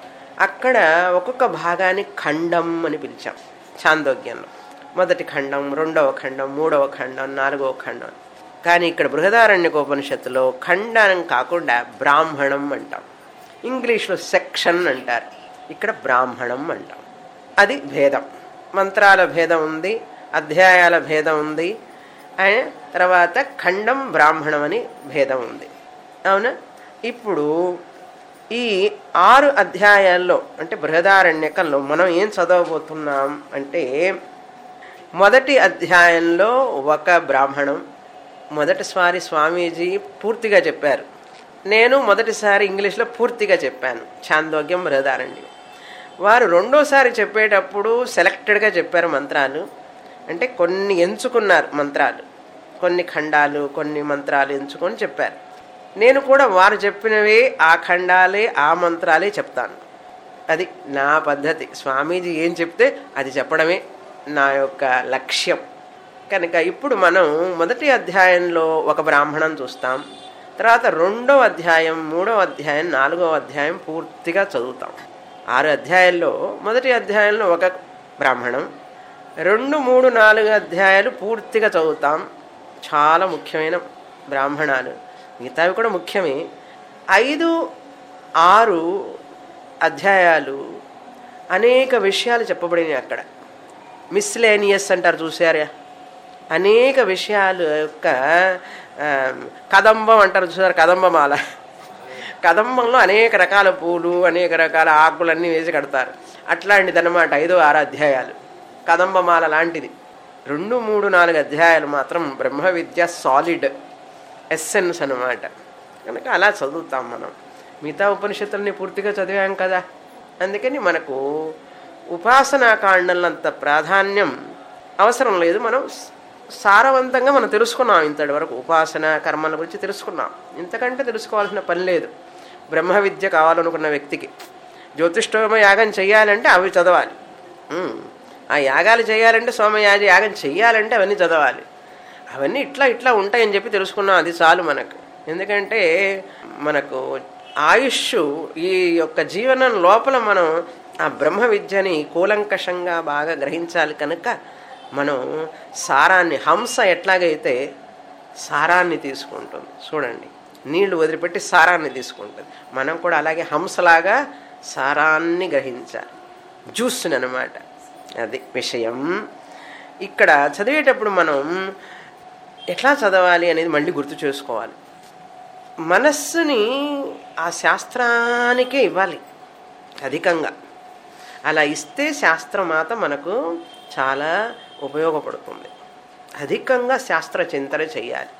S1: అక్కడ ఒక్కొక్క భాగాన్ని ఖండం అని పిలిచాం చాందోగ్యంలో మొదటి ఖండం రెండవ ఖండం మూడవ ఖండం నాలుగవ ఖండం కానీ ఇక్కడ బృహదారణ్యకోపనిషత్తులో ఖండం కాకుండా బ్రాహ్మణం అంటాం ఇంగ్లీష్లో సెక్షన్ అంటారు ఇక్కడ బ్రాహ్మణం అంటాం అది భేదం మంత్రాల భేదం ఉంది అధ్యాయాల భేదం ఉంది తర్వాత ఖండం బ్రాహ్మణం అని భేదం ఉంది అవునా ఇప్పుడు ఈ ఆరు అధ్యాయాల్లో అంటే బృహదారణ్యకంలో మనం ఏం చదవబోతున్నాం అంటే మొదటి అధ్యాయంలో ఒక బ్రాహ్మణం మొదటిసారి స్వామీజీ పూర్తిగా చెప్పారు నేను మొదటిసారి ఇంగ్లీష్లో పూర్తిగా చెప్పాను చాందోగ్యం బృహదారణ్యం వారు రెండోసారి చెప్పేటప్పుడు సెలెక్టెడ్గా చెప్పారు మంత్రాలు అంటే కొన్ని ఎంచుకున్నారు మంత్రాలు కొన్ని ఖండాలు కొన్ని మంత్రాలు ఎంచుకొని చెప్పారు నేను కూడా వారు చెప్పినవే ఆ ఖండాలే ఆ మంత్రాలే చెప్తాను అది నా పద్ధతి స్వామీజీ ఏం చెప్తే అది చెప్పడమే నా యొక్క లక్ష్యం కనుక ఇప్పుడు మనం మొదటి అధ్యాయంలో ఒక బ్రాహ్మణం చూస్తాం తర్వాత రెండో అధ్యాయం మూడో అధ్యాయం నాలుగో అధ్యాయం పూర్తిగా చదువుతాం ఆరు అధ్యాయాల్లో మొదటి అధ్యాయంలో ఒక బ్రాహ్మణం రెండు మూడు నాలుగు అధ్యాయాలు పూర్తిగా చదువుతాం చాలా ముఖ్యమైన బ్రాహ్మణాలు మిగతావి కూడా ముఖ్యమే ఐదు ఆరు అధ్యాయాలు అనేక విషయాలు చెప్పబడినాయి అక్కడ మిస్లేనియస్ అంటారు చూసారా అనేక విషయాలు యొక్క కదంబం అంటారు చూసారు కదంబమాల కదంబంలో అనేక రకాల పూలు అనేక రకాల ఆకులన్నీ వేసి కడతారు అట్లాంటిది అనమాట ఐదో ఆరు అధ్యాయాలు కదంబమాల లాంటిది రెండు మూడు నాలుగు అధ్యాయాలు మాత్రం బ్రహ్మ విద్య సాలిడ్ ఎస్సెన్స్ అనమాట కనుక అలా చదువుతాం మనం మిగతా ఉపనిషత్తుల్ని పూర్తిగా చదివాం కదా అందుకని మనకు ఉపాసనాకాండంలంత ప్రాధాన్యం అవసరం లేదు మనం సారవంతంగా మనం తెలుసుకున్నాం ఇంతటి వరకు ఉపాసన కర్మల గురించి తెలుసుకున్నాం ఇంతకంటే తెలుసుకోవాల్సిన పని లేదు బ్రహ్మ విద్య కావాలనుకున్న వ్యక్తికి జ్యోతిష్ఠోమ యాగం చెయ్యాలంటే అవి చదవాలి ఆ యాగాలు చేయాలంటే సోమయాజి యాగం చెయ్యాలంటే అవన్నీ చదవాలి అవన్నీ ఇట్లా ఇట్లా ఉంటాయని చెప్పి తెలుసుకున్నాం అది చాలు మనకు ఎందుకంటే మనకు ఆయుష్ ఈ యొక్క జీవనం లోపల మనం ఆ బ్రహ్మ విద్యని కూలంకషంగా బాగా గ్రహించాలి కనుక మనం సారాన్ని హంస ఎట్లాగైతే సారాన్ని తీసుకుంటుంది చూడండి నీళ్లు వదిలిపెట్టి సారాన్ని తీసుకుంటుంది మనం కూడా అలాగే హంసలాగా సారాన్ని గ్రహించాలి జ్యూస్ని అనమాట అది విషయం ఇక్కడ చదివేటప్పుడు మనం ఎట్లా చదవాలి అనేది మళ్ళీ గుర్తు చేసుకోవాలి మనస్సుని ఆ శాస్త్రానికే ఇవ్వాలి అధికంగా అలా ఇస్తే శాస్త్రమాత మనకు చాలా ఉపయోగపడుతుంది అధికంగా శాస్త్ర చింతన చేయాలి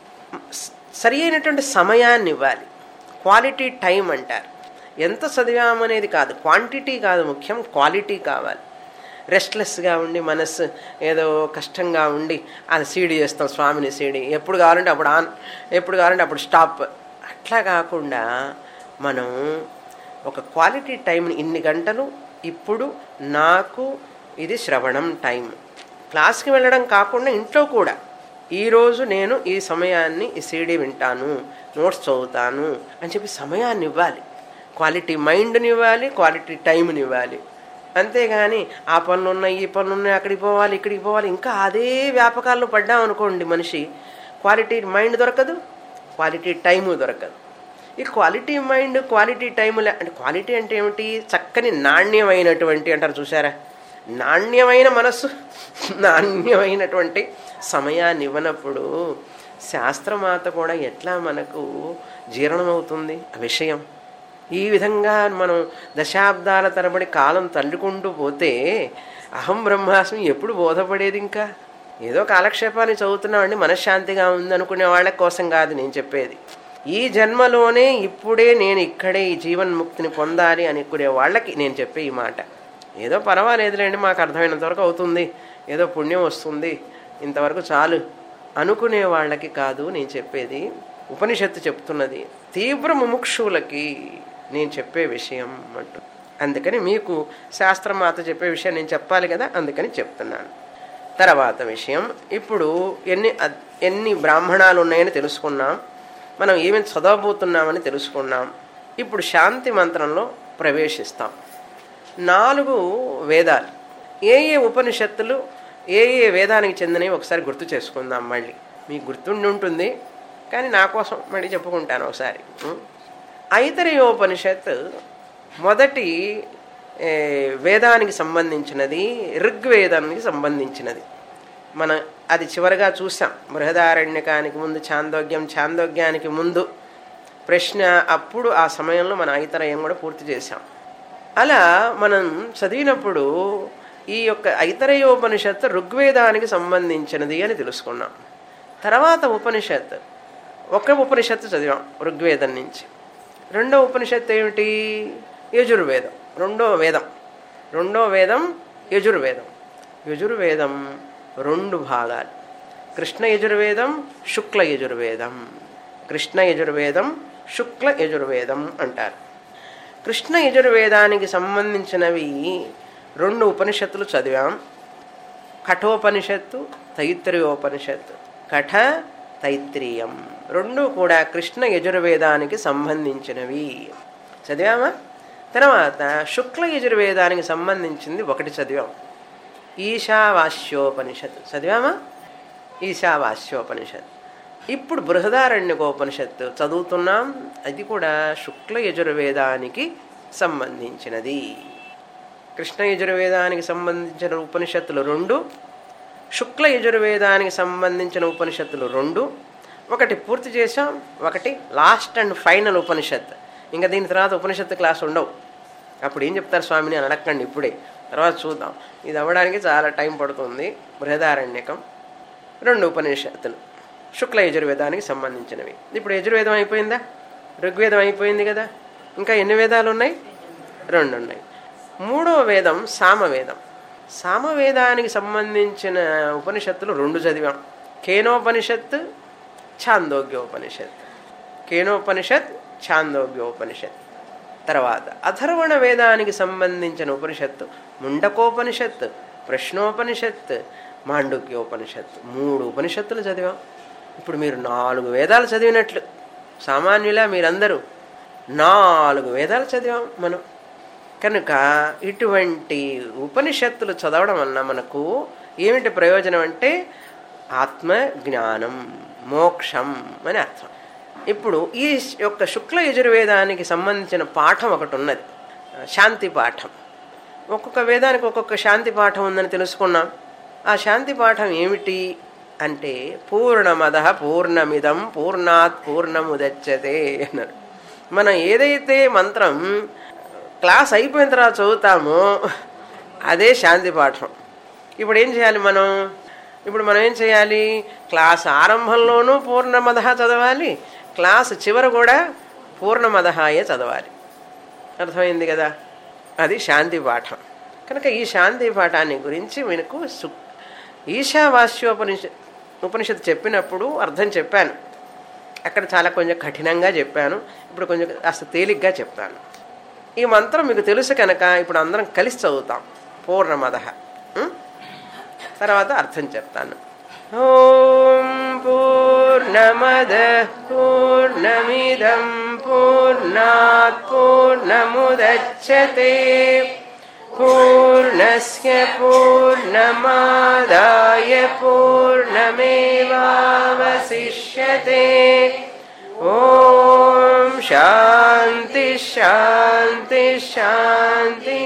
S1: సరి అయినటువంటి సమయాన్ని ఇవ్వాలి క్వాలిటీ టైం అంటారు ఎంత చదివామనేది కాదు క్వాంటిటీ కాదు ముఖ్యం క్వాలిటీ కావాలి రెస్ట్లెస్గా ఉండి మనస్సు ఏదో కష్టంగా ఉండి అది సీడీ చేస్తాం స్వామిని సీడీ ఎప్పుడు కావాలంటే అప్పుడు ఆన్ ఎప్పుడు కావాలంటే అప్పుడు స్టాప్ అట్లా కాకుండా మనం ఒక క్వాలిటీ టైంని ఇన్ని గంటలు ఇప్పుడు నాకు ఇది శ్రవణం టైం క్లాస్కి వెళ్ళడం కాకుండా ఇంట్లో కూడా ఈరోజు నేను ఈ సమయాన్ని ఈ సీడీ వింటాను నోట్స్ చదువుతాను అని చెప్పి సమయాన్ని ఇవ్వాలి క్వాలిటీ మైండ్ని ఇవ్వాలి క్వాలిటీ టైంని ఇవ్వాలి అంతేగాని ఆ పనులు ఉన్నాయి ఈ పనులు ఉన్నాయి అక్కడికి పోవాలి ఇక్కడికి పోవాలి ఇంకా అదే వ్యాపకాల్లో పడ్డాం అనుకోండి మనిషి క్వాలిటీ మైండ్ దొరకదు క్వాలిటీ టైము దొరకదు ఈ క్వాలిటీ మైండ్ క్వాలిటీ టైం అంటే క్వాలిటీ అంటే ఏమిటి చక్కని నాణ్యమైనటువంటి అంటారు చూసారా నాణ్యమైన మనస్సు నాణ్యమైనటువంటి సమయాన్ని ఇవ్వనప్పుడు శాస్త్రమాత కూడా ఎట్లా మనకు జీర్ణమవుతుంది ఆ విషయం ఈ విధంగా మనం దశాబ్దాల తరబడి కాలం తల్లుకుంటూ పోతే అహం బ్రహ్మాస్మి ఎప్పుడు బోధపడేది ఇంకా ఏదో కాలక్షేపాన్ని చదువుతున్నామండి మనశ్శాంతిగా ఉంది అనుకునే వాళ్ళ కోసం కాదు నేను చెప్పేది ఈ జన్మలోనే ఇప్పుడే నేను ఇక్కడే ఈ జీవన్ముక్తిని పొందాలి అనుకునే వాళ్ళకి నేను చెప్పే ఈ మాట ఏదో పర్వాలేదులేండి మాకు అర్థమైనంత వరకు అవుతుంది ఏదో పుణ్యం వస్తుంది ఇంతవరకు చాలు అనుకునే వాళ్ళకి కాదు నేను చెప్పేది ఉపనిషత్తు చెప్తున్నది తీవ్ర ముముక్షువులకి నేను చెప్పే విషయం అంటూ అందుకని మీకు శాస్త్రమాత చెప్పే విషయం నేను చెప్పాలి కదా అందుకని చెప్తున్నాను తర్వాత విషయం ఇప్పుడు ఎన్ని ఎన్ని బ్రాహ్మణాలు ఉన్నాయని తెలుసుకున్నాం మనం ఏమేమి చదవబోతున్నామని తెలుసుకున్నాం ఇప్పుడు శాంతి మంత్రంలో ప్రవేశిస్తాం నాలుగు వేదాలు ఏ ఏ ఉపనిషత్తులు ఏ ఏ వేదానికి చెందినవి ఒకసారి గుర్తు చేసుకుందాం మళ్ళీ మీకు గుర్తుండి ఉంటుంది కానీ నా కోసం మళ్ళీ చెప్పుకుంటాను ఒకసారి ఐతరేయోపనిషత్ మొదటి వేదానికి సంబంధించినది ఋగ్వేదానికి సంబంధించినది మన అది చివరిగా చూసాం బృహదారణ్యకానికి ముందు ఛాందోగ్యం ఛాందోగ్యానికి ముందు ప్రశ్న అప్పుడు ఆ సమయంలో మన ఐతరయం కూడా పూర్తి చేశాం అలా మనం చదివినప్పుడు ఈ యొక్క ఐతరేయోపనిషత్తు ఋగ్వేదానికి సంబంధించినది అని తెలుసుకున్నాం తర్వాత ఉపనిషత్ ఒక ఉపనిషత్తు చదివాం ఋగ్వేదం నుంచి రెండో ఉపనిషత్తు ఏమిటి యజుర్వేదం రెండో వేదం రెండో వేదం యజుర్వేదం యజుర్వేదం రెండు భాగాలు కృష్ణ యజుర్వేదం శుక్ల యజుర్వేదం కృష్ణ యజుర్వేదం శుక్ల యజుర్వేదం అంటారు కృష్ణ యజుర్వేదానికి సంబంధించినవి రెండు ఉపనిషత్తులు చదివాం కఠోపనిషత్తు తైత్రీయోపనిషత్తు కఠ తైత్రీయం రెండు కూడా కృష్ణ యజుర్వేదానికి సంబంధించినవి చదివామా తర్వాత శుక్ల యజుర్వేదానికి సంబంధించింది ఒకటి చదివాం ఈశావాస్యోపనిషత్ చదివామా ఈశావాస్యోపనిషత్ ఇప్పుడు బృహదారణ్యకోపనిషత్తు చదువుతున్నాం అది కూడా శుక్ల యజుర్వేదానికి సంబంధించినది కృష్ణ యజుర్వేదానికి సంబంధించిన ఉపనిషత్తులు రెండు శుక్ల యజుర్వేదానికి సంబంధించిన ఉపనిషత్తులు రెండు ఒకటి పూర్తి చేసాం ఒకటి లాస్ట్ అండ్ ఫైనల్ ఉపనిషత్ ఇంకా దీని తర్వాత ఉపనిషత్తు క్లాస్ ఉండవు అప్పుడు ఏం చెప్తారు స్వామిని అని అడగండి ఇప్పుడే తర్వాత చూద్దాం ఇది అవ్వడానికి చాలా టైం పడుతుంది బృహదారణ్యకం రెండు ఉపనిషత్తులు శుక్ల యజుర్వేదానికి సంబంధించినవి ఇప్పుడు యజుర్వేదం అయిపోయిందా ఋగ్వేదం అయిపోయింది కదా ఇంకా ఎన్ని వేదాలు ఉన్నాయి రెండు ఉన్నాయి మూడో వేదం సామవేదం సామవేదానికి సంబంధించిన ఉపనిషత్తులు రెండు చదివాం కేనోపనిషత్ ఛాందోగ్యోపనిషత్ కేనోపనిషత్ ఛాందోగ్యోపనిషత్ తర్వాత అథర్వణ వేదానికి సంబంధించిన ఉపనిషత్తు ముండకోపనిషత్ ప్రశ్నోపనిషత్ మాండుక్యోపనిషత్ మూడు ఉపనిషత్తులు చదివాం ఇప్పుడు మీరు నాలుగు వేదాలు చదివినట్లు సామాన్యులా మీరందరూ నాలుగు వేదాలు చదివాం మనం కనుక ఇటువంటి ఉపనిషత్తులు చదవడం వలన మనకు ఏమిటి ప్రయోజనం అంటే ఆత్మ జ్ఞానం మోక్షం అని అర్థం ఇప్పుడు ఈ యొక్క శుక్ల యజుర్వేదానికి సంబంధించిన పాఠం ఒకటి ఉన్నది శాంతి పాఠం ఒక్కొక్క వేదానికి ఒక్కొక్క శాంతి పాఠం ఉందని తెలుసుకున్నాం ఆ శాంతి పాఠం ఏమిటి అంటే పూర్ణమద పూర్ణమిదం పూర్ణాత్ పూర్ణముదచ్చతే అన్నారు మనం ఏదైతే మంత్రం క్లాస్ అయిపోయిన తర్వాత చదువుతామో అదే శాంతి పాఠం ఇప్పుడు ఏం చేయాలి మనం ఇప్పుడు మనం ఏం చేయాలి క్లాస్ ఆరంభంలోనూ పూర్ణమద చదవాలి క్లాస్ చివర కూడా పూర్ణమదహాయే చదవాలి అర్థమైంది కదా అది శాంతి పాఠం కనుక ఈ శాంతి పాఠాన్ని గురించి మీకు సు ఈశావాస్యోపనిషత్ ఉపనిషత్తు చెప్పినప్పుడు అర్థం చెప్పాను అక్కడ చాలా కొంచెం కఠినంగా చెప్పాను ఇప్పుడు కొంచెం కాస్త తేలిగ్గా చెప్పాను ఈ మంత్రం మీకు తెలుసు కనుక ఇప్పుడు అందరం కలిసి చదువుతాం పూర్ణమద తర్వాత అర్థం చెప్తాను ఓం పూర్ణమద పూర్ణమిదం పూర్ణాత్ పూర్ణముదచ్చతే పూర్ణస్య పూర్ణమాదాయ పూర్ణమేవావశిష్యతే ఓం శాంతి శాంతి శాంతి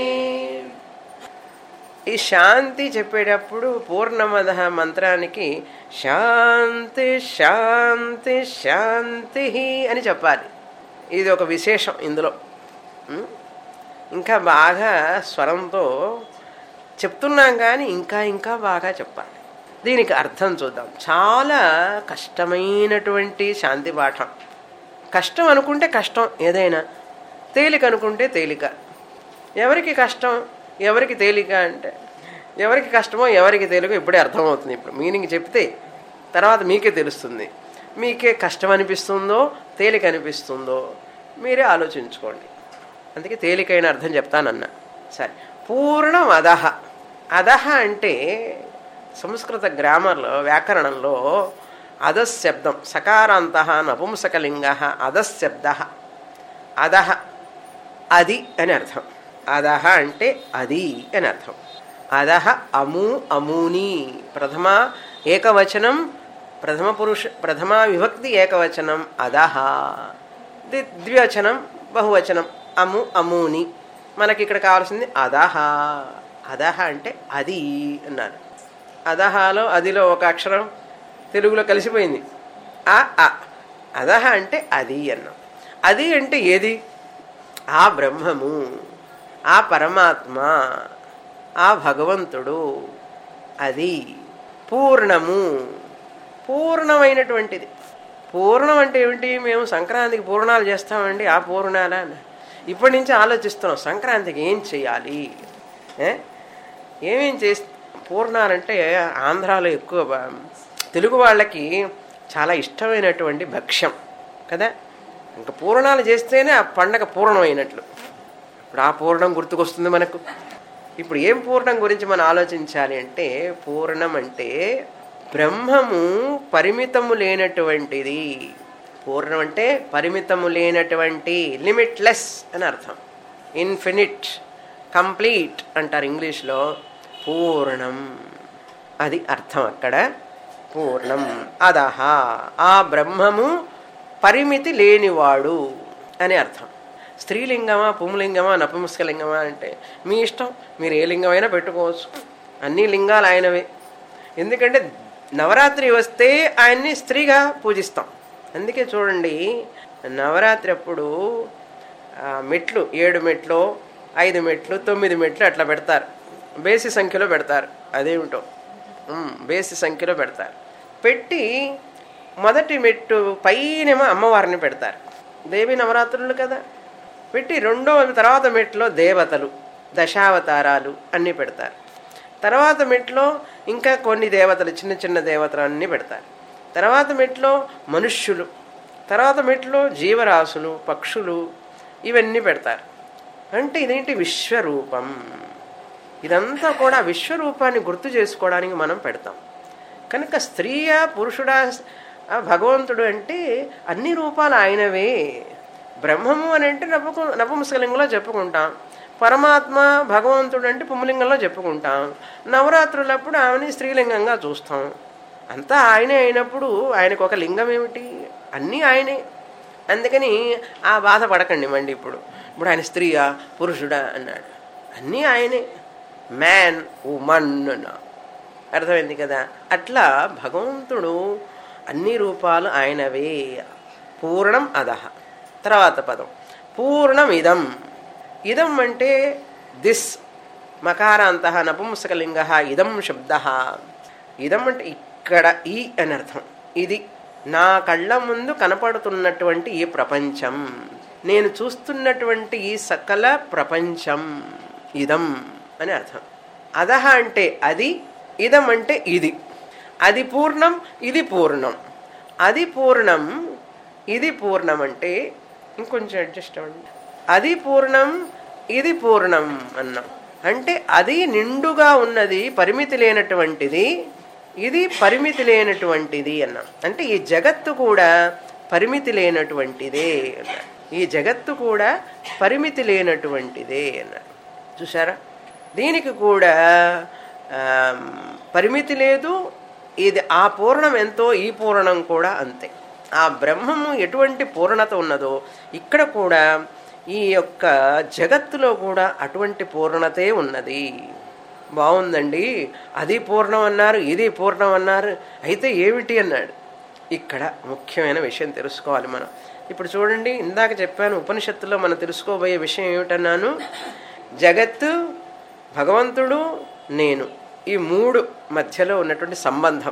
S1: ఈ శాంతి చెప్పేటప్పుడు పూర్ణమద మంత్రానికి శాంతి శాంతి శాంతి అని చెప్పాలి ఇది ఒక విశేషం ఇందులో ఉం? ఇంకా బాగా స్వరంతో చెప్తున్నాం కానీ ఇంకా ఇంకా బాగా చెప్పాలి దీనికి అర్థం చూద్దాం చాలా కష్టమైనటువంటి శాంతి పాఠం కష్టం అనుకుంటే కష్టం ఏదైనా తేలిక అనుకుంటే తేలిక ఎవరికి కష్టం ఎవరికి తేలిక అంటే ఎవరికి కష్టమో ఎవరికి తేలిక ఇప్పుడే అర్థమవుతుంది ఇప్పుడు మీనింగ్ చెప్తే తర్వాత మీకే తెలుస్తుంది మీకే కష్టం అనిపిస్తుందో తేలిక అనిపిస్తుందో మీరే ఆలోచించుకోండి అందుకే తేలికైన అర్థం చెప్తానన్నా సరే పూర్ణం అదహ అదహ అంటే సంస్కృత గ్రామర్లో వ్యాకరణంలో అధశబ్దం సకారాంత నపుంసకలింగ అధశబ్ద అదహ అది అని అర్థం అదహ అంటే అది అని అర్థం అదహ అము అమూని ప్రథమ ఏకవచనం ప్రథమ పురుష ప్రథమ విభక్తి ఏకవచనం అదహ ది- ద్వివచనం బహువచనం అము అమూని మనకి ఇక్కడ కావాల్సింది అదహ అదహ అంటే అది అన్నారు అదహలో అదిలో ఒక అక్షరం తెలుగులో కలిసిపోయింది ఆ అ అదహ అంటే అది అన్నాం అది అంటే ఏది ఆ బ్రహ్మము ఆ పరమాత్మ ఆ భగవంతుడు అది పూర్ణము పూర్ణమైనటువంటిది పూర్ణం అంటే ఏమిటి మేము సంక్రాంతికి పూర్ణాలు చేస్తామండి ఆ పూర్ణాలా అని. ఇప్పటి నుంచి ఆలోచిస్తున్నాం సంక్రాంతికి ఏం చేయాలి ఏ? ఏమేం చేసి పూర్ణాలంటే ఆంధ్రాలో ఎక్కువ బ- తెలుగు వాళ్ళకి చాలా ఇష్టమైనటువంటి భక్ష్యం కదా ఇంకా పూర్ణాలు చేస్తేనే ఆ పండగ పూర్ణమైనట్లు ఇప్పుడు ఆ పూర్ణం గుర్తుకొస్తుంది మనకు ఇప్పుడు ఏం పూర్ణం గురించి మనం ఆలోచించాలి అంటే పూర్ణం అంటే బ్రహ్మము పరిమితము లేనటువంటిది పూర్ణం అంటే పరిమితము లేనటువంటి లిమిట్లెస్ అని అర్థం ఇన్ఫినిట్ కంప్లీట్ అంటారు ఇంగ్లీష్లో పూర్ణం అది అర్థం అక్కడ పూర్ణం అదహ ఆ బ్రహ్మము పరిమితి లేనివాడు అని అర్థం స్త్రీలింగమా పుంలింగమా నపుంసకలింగమా అంటే మీ ఇష్టం మీరు ఏ లింగమైనా పెట్టుకోవచ్చు అన్ని లింగాలు ఆయనవే ఎందుకంటే నవరాత్రి వస్తే ఆయన్ని స్త్రీగా పూజిస్తాం అందుకే చూడండి నవరాత్రి అప్పుడు ఆ, మెట్లు ఏడు మెట్లు ఐదు మెట్లు తొమ్మిది మెట్లు అట్లా పెడతారు బేసి సంఖ్యలో పెడతారు అదేమిటో ఉమ్, బేసి సంఖ్యలో పెడతారు పెట్టి మొదటి మెట్టు పైనేమో అమ్మవారిని పెడతారు దేవి నవరాత్రులు కదా పెట్టి రెండో తర్వాత మెట్లో దేవతలు దశావతారాలు అన్నీ పెడతారు తర్వాత మెట్లో ఇంకా కొన్ని దేవతలు చిన్న చిన్న దేవతలు అన్నీ పెడతారు తర్వాత మెట్లో మనుష్యులు తర్వాత మెట్లో జీవరాశులు పక్షులు ఇవన్నీ పెడతారు అంటే ఇదేంటి విశ్వరూపం ఇదంతా కూడా విశ్వరూపాన్ని గుర్తు చేసుకోవడానికి మనం పెడతాం కనుక స్త్రీయా పురుషుడా ఆ భగవంతుడు అంటే అన్ని రూపాలు ఆయనవే బ్రహ్మము అని అంటే నపుకు నపుంసకలింగంలో చెప్పుకుంటాం పరమాత్మ భగవంతుడు అంటే పుమ్మలింగంలో చెప్పుకుంటాం నవరాత్రులప్పుడు ఆమెని స్త్రీలింగంగా చూస్తాం అంతా ఆయనే అయినప్పుడు ఆయనకు ఒక లింగం ఏమిటి అన్నీ ఆయనే అందుకని ఆ బాధ పడకండి మండి ఇప్పుడు ఇప్పుడు ఆయన స్త్రీయా పురుషుడా అన్నాడు అన్నీ ఆయనే మ్యాన్ ఉమన్ అన్నా అర్థమైంది కదా అట్లా భగవంతుడు అన్ని రూపాలు ఆయనవే పూర్ణం అదహ తర్వాత పదం పూర్ణం ఇదం ఇదం అంటే దిస్ మకారాంత నపుంసకలింగ ఇదం శబ్ద ఇదం అంటే ఇక్కడ ఈ అని అర్థం ఇది నా కళ్ళ ముందు కనపడుతున్నటువంటి ఈ ప్రపంచం నేను చూస్తున్నటువంటి ఈ సకల ప్రపంచం ఇదం అని అర్థం అదహ అంటే అది ఇదం అంటే ఇది అది పూర్ణం ఇది పూర్ణం అది పూర్ణం ఇది పూర్ణం అంటే ఇంకొంచెం అడ్జస్ట్ అవ్వండి అది పూర్ణం ఇది పూర్ణం అన్నాం అంటే అది నిండుగా ఉన్నది పరిమితి లేనటువంటిది ఇది పరిమితి లేనటువంటిది అన్నాం అంటే ఈ జగత్తు కూడా పరిమితి లేనటువంటిదే అన్నారు ఈ జగత్తు కూడా పరిమితి లేనటువంటిదే అన్నారు చూసారా దీనికి కూడా ఆ, పరిమితి లేదు ఇది ఆ పూర్ణం ఎంతో ఈ పూర్ణం కూడా అంతే ఆ బ్రహ్మము ఎటువంటి పూర్ణత ఉన్నదో ఇక్కడ కూడా ఈ యొక్క జగత్తులో కూడా అటువంటి పూర్ణతే ఉన్నది బాగుందండి అది పూర్ణం అన్నారు ఇది పూర్ణం అన్నారు అయితే ఏమిటి అన్నాడు ఇక్కడ ముఖ్యమైన విషయం తెలుసుకోవాలి మనం ఇప్పుడు చూడండి ఇందాక చెప్పాను ఉపనిషత్తులో మనం తెలుసుకోబోయే విషయం ఏమిటన్నాను జగత్తు భగవంతుడు నేను ఈ మూడు మధ్యలో ఉన్నటువంటి సంబంధం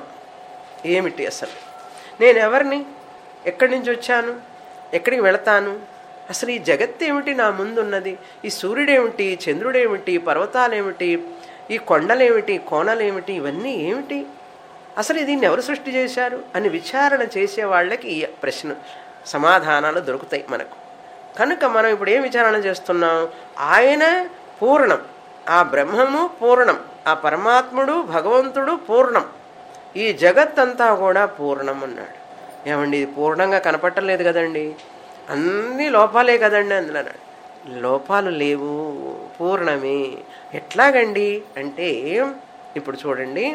S1: ఏమిటి అసలు నేను ఎవరిని ఎక్కడి నుంచి వచ్చాను ఎక్కడికి వెళతాను అసలు ఈ జగత్తు ఏమిటి నా ముందున్నది ఈ సూర్యుడేమిటి చంద్రుడేమిటి పర్వతాలేమిటి ఈ కొండలేమిటి కోణలేమిటి ఇవన్నీ ఏమిటి అసలు దీన్ని ఎవరు సృష్టి చేశారు అని విచారణ చేసే వాళ్ళకి ఈ ప్రశ్న సమాధానాలు దొరుకుతాయి మనకు కనుక మనం ఇప్పుడు ఏం విచారణ చేస్తున్నాం ఆయన పూర్ణం ఆ బ్రహ్మము పూర్ణం ఆ పరమాత్ముడు భగవంతుడు పూర్ణం ఈ జగత్తంతా కూడా పూర్ణం అన్నాడు ఏమండి ఇది పూర్ణంగా కనపట్టలేదు కదండి అన్ని లోపాలే కదండి అందులో అన్నాడు లోపాలు లేవు పూర్ణమే ఎట్లాగండి అంటే ఇప్పుడు చూడండి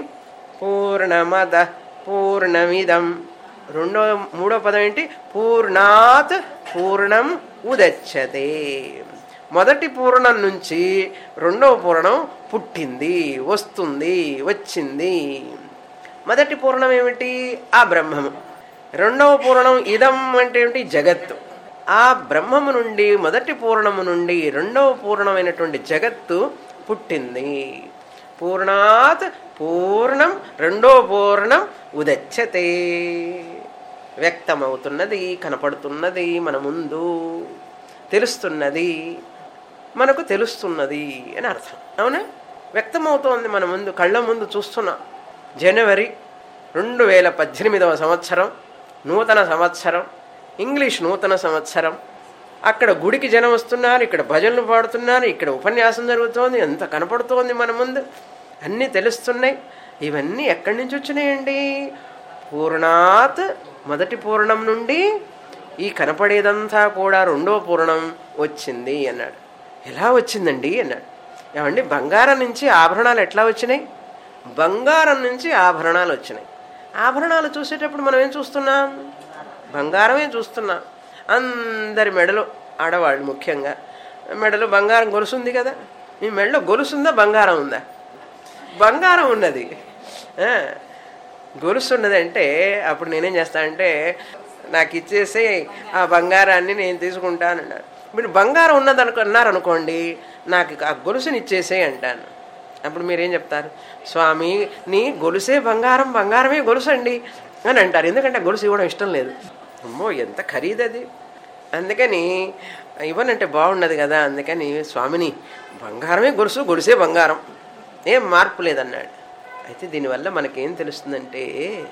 S1: పూర్ణమద పూర్ణమిదం రెండో మూడో పదం ఏంటి పూర్ణాత్ పూర్ణం ఉదచ్చతే మొదటి పూర్ణం నుంచి రెండవ పూర్ణం పుట్టింది వస్తుంది వచ్చింది మొదటి పూర్ణం ఏమిటి ఆ బ్రహ్మము రెండవ పూర్ణం ఇదం అంటే ఏమిటి జగత్తు ఆ బ్రహ్మము నుండి మొదటి పూర్ణము నుండి రెండవ పూర్ణమైనటువంటి జగత్తు పుట్టింది పూర్ణాత్ పూర్ణం రెండో పూర్ణం ఉదచ్చతే వ్యక్తమవుతున్నది కనపడుతున్నది మన ముందు తెలుస్తున్నది మనకు తెలుస్తున్నది అని అర్థం అవునా వ్యక్తమవుతోంది మన ముందు కళ్ళ ముందు చూస్తున్నాం జనవరి రెండు వేల పద్దెనిమిదవ సంవత్సరం నూతన సంవత్సరం ఇంగ్లీష్ నూతన సంవత్సరం అక్కడ గుడికి జనం వస్తున్నారు ఇక్కడ భజనలు పాడుతున్నారు ఇక్కడ ఉపన్యాసం జరుగుతోంది ఎంత కనపడుతోంది మన ముందు అన్నీ తెలుస్తున్నాయి ఇవన్నీ ఎక్కడి నుంచి వచ్చినాయండి పూర్ణాత్ మొదటి పూర్ణం నుండి ఈ కనపడేదంతా కూడా రెండో పూర్ణం వచ్చింది అన్నాడు ఎలా వచ్చిందండి అన్నాడు ఏమండి బంగారం నుంచి ఆభరణాలు ఎట్లా వచ్చినాయి బంగారం నుంచి ఆభరణాలు వచ్చినాయి ఆభరణాలు చూసేటప్పుడు మనం ఏం చూస్తున్నాం బంగారమే చూస్తున్నాం అందరి మెడలో ఆడవాళ్ళు ముఖ్యంగా మెడలో బంగారం గొలుసు ఉంది కదా మీ మెడలో గొలుసు ఉందా బంగారం ఉందా బంగారం ఉన్నది ఆ, గొలుసు ఉన్నదంటే అప్పుడు నేనేం చేస్తానంటే నాకు ఇచ్చేసి ఆ బంగారాన్ని నేను తీసుకుంటానన్నాడు మీరు బంగారం ఉన్నది అనుకో అన్నారనుకోండి నాకు ఆ గొలుసుని ఇచ్చేసే అంటాను అప్పుడు మీరేం చెప్తారు స్వామి నీ గొలుసే బంగారం బంగారమే గొలుసు అండి అని అంటారు ఎందుకంటే ఆ గొలుసు ఇవ్వడం ఇష్టం లేదు అమ్మో ఎంత ఖరీదది అందుకని ఇవ్వనంటే బాగున్నది కదా అందుకని స్వామిని బంగారమే గొలుసు గొలుసే బంగారం ఏం మార్పు లేదన్నాడు అయితే దీనివల్ల మనకేం తెలుస్తుందంటే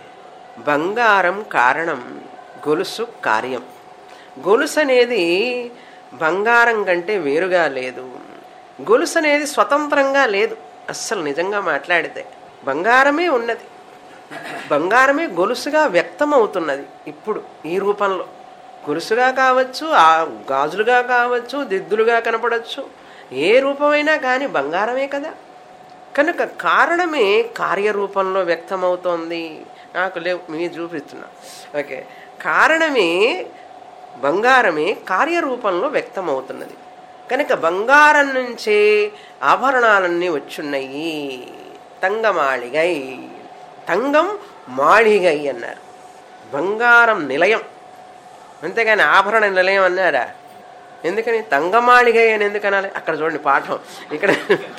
S1: బంగారం కారణం గొలుసు కార్యం గొలుసు అనేది బంగారం కంటే వేరుగా లేదు గొలుసు అనేది స్వతంత్రంగా లేదు అస్సలు నిజంగా మాట్లాడితే బంగారమే ఉన్నది బంగారమే గొలుసుగా వ్యక్తమవుతున్నది ఇప్పుడు ఈ రూపంలో గొలుసుగా కావచ్చు ఆ గాజులుగా కావచ్చు దిద్దులుగా కనపడవచ్చు ఏ రూపమైనా కానీ బంగారమే కదా కనుక కారణమే కార్యరూపంలో వ్యక్తమవుతోంది నాకు లేవు మీ చూపిస్తున్నా ఓకే కారణమే బంగారమే కార్యరూపంలో వ్యక్తమవుతున్నది కనుక బంగారం నుంచే ఆభరణాలన్నీ వచ్చున్నాయి తంగమాళిగై తంగం మాళిగై అన్నారు బంగారం నిలయం అంతేగాని ఆభరణ నిలయం అన్నారా ఎందుకని తంగమాళిగై అని ఎందుకు అనాలి అక్కడ చూడండి పాఠం ఇక్కడ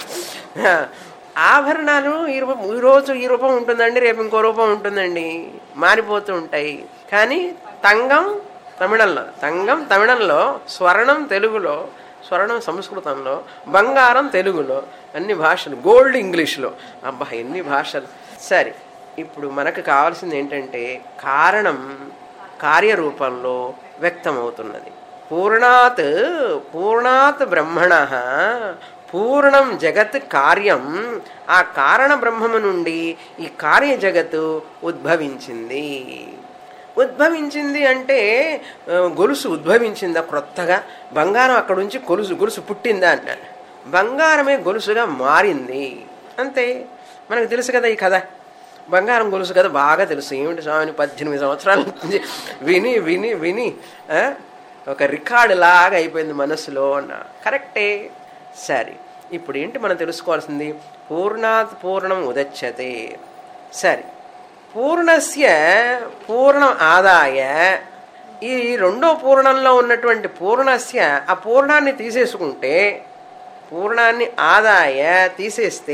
S1: ఆభరణాలు ఈ రూపం ఈ రోజు ఈ రూపం ఉంటుందండి రేపు ఇంకో రూపం ఉంటుందండి మారిపోతూ ఉంటాయి కానీ తంగం తమిళంలో తంగం తమిళంలో స్వర్ణం తెలుగులో స్వర్ణం సంస్కృతంలో బంగారం తెలుగులో అన్ని భాషలు గోల్డ్ ఇంగ్లీష్లో అబ్బా ఎన్ని భాషలు సరే ఇప్పుడు మనకు కావాల్సింది ఏంటంటే కారణం కార్యరూపంలో వ్యక్తమవుతున్నది పూర్ణాత్ పూర్ణాత్ బ్రహ్మణ పూర్ణం జగత్ కార్యం ఆ కారణ బ్రహ్మము నుండి ఈ కార్య జగత్తు ఉద్భవించింది ఉద్భవించింది అంటే ఆ, గొలుసు ఉద్భవించిందా క్రొత్తగా బంగారం అక్కడ నుంచి గొలుసు గొలుసు పుట్టిందా అంటారు బంగారమే గొలుసుగా మారింది అంతే మనకు తెలుసు కదా ఈ కథ బంగారం గొలుసు కదా బాగా తెలుసు ఏమిటి స్వామిని పద్దెనిమిది సంవత్సరాల నుంచి విని విని విని ఆ, ఒక రికార్డు లాగా అయిపోయింది మనసులో అన్న కరెక్టే సరే ఇప్పుడు ఏంటి మనం తెలుసుకోవాల్సింది పూర్ణాత్ పూర్ణం ఉదచ్చతే సరే పూర్ణస్య పూర్ణం ఆదాయ ఈ రెండో పూర్ణంలో ఉన్నటువంటి పూర్ణస్య ఆ పూర్ణాన్ని తీసేసుకుంటే పూర్ణాన్ని ఆదాయ తీసేస్తే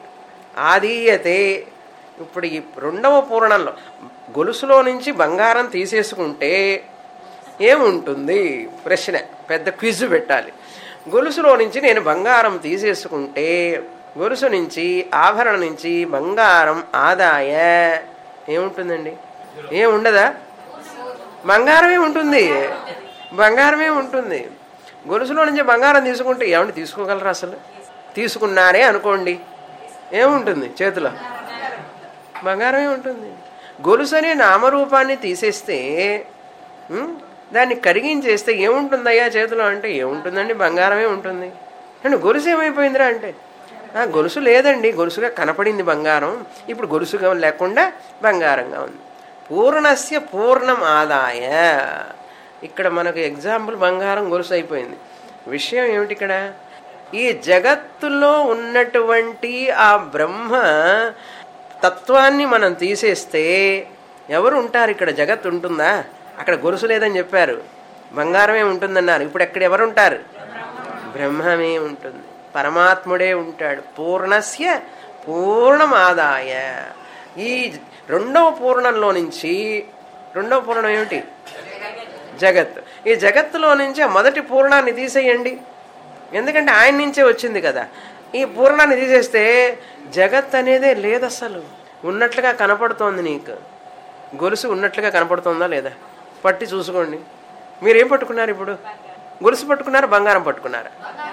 S1: ఆదీయతే ఇప్పుడు ఈ రెండవ పూర్ణంలో గొలుసులో నుంచి బంగారం తీసేసుకుంటే ఏముంటుంది ప్రశ్న పెద్ద క్విజ్ పెట్టాలి గొలుసులో నుంచి నేను బంగారం తీసేసుకుంటే గొలుసు నుంచి ఆభరణ నుంచి బంగారం ఆదాయ ఏముంటుందండి ఏముండదా బంగారమే ఉంటుంది బంగారమే ఉంటుంది గొలుసులో నుంచి బంగారం తీసుకుంటే ఏమండి తీసుకోగలరా అసలు తీసుకున్నారే అనుకోండి ఏముంటుంది చేతిలో బంగారమే ఉంటుంది గొలుసు అనే నామరూపాన్ని తీసేస్తే ఉం, దాన్ని కరిగించేస్తే ఏముంటుందయ్యా చేతిలో అంటే ఏముంటుందండి బంగారమే ఉంటుంది అంటే గొలుసు ఏమైపోయిందిరా అంటే "ఆ, గొలుసు లేదండి గొలుసుగా కనపడింది బంగారం ఇప్పుడు గొలుసుగా లేకుండా బంగారంగా ఉంది పూర్ణస్య పూర్ణం ఆదాయ ఇక్కడ మనకు ఎగ్జాంపుల్ బంగారం గొలుసు అయిపోయింది విషయం ఏమిటి ఇక్కడ ఈ జగత్తులో ఉన్నటువంటి ఆ బ్రహ్మ తత్వాన్ని మనం తీసేస్తే ఎవరు ఉంటారు ఇక్కడ జగత్ ఉంటుందా అక్కడ గొలుసు లేదని చెప్పారు బంగారమే ఉంటుందన్నారు ఇప్పుడు ఎక్కడ ఎవరు ఉంటారు బ్రహ్మమే ఉంటుంది పరమాత్ముడే ఉంటాడు పూర్ణస్య పూర్ణమాదాయ ఈ రెండవ పూర్ణంలో నుంచి రెండవ పూర్ణం ఏమిటి జగత్ ఈ జగత్తులో నుంచి ఆ మొదటి పూర్ణాన్ని తీసేయండి ఎందుకంటే ఆయన నుంచే వచ్చింది కదా ఈ పూర్ణాన్ని తీసేస్తే జగత్ అనేదే లేదు అసలు ఉన్నట్లుగా కనపడుతోంది నీకు గొలుసు ఉన్నట్లుగా కనపడుతోందా లేదా పట్టి చూసుకోండి మీరేం పట్టుకున్నారు ఇప్పుడు గొలుసు పట్టుకున్నారా బంగారం పట్టుకున్నారా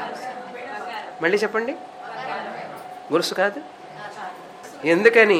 S1: మళ్ళీ చెప్పండి గొలుసు కాదు ఎందుకని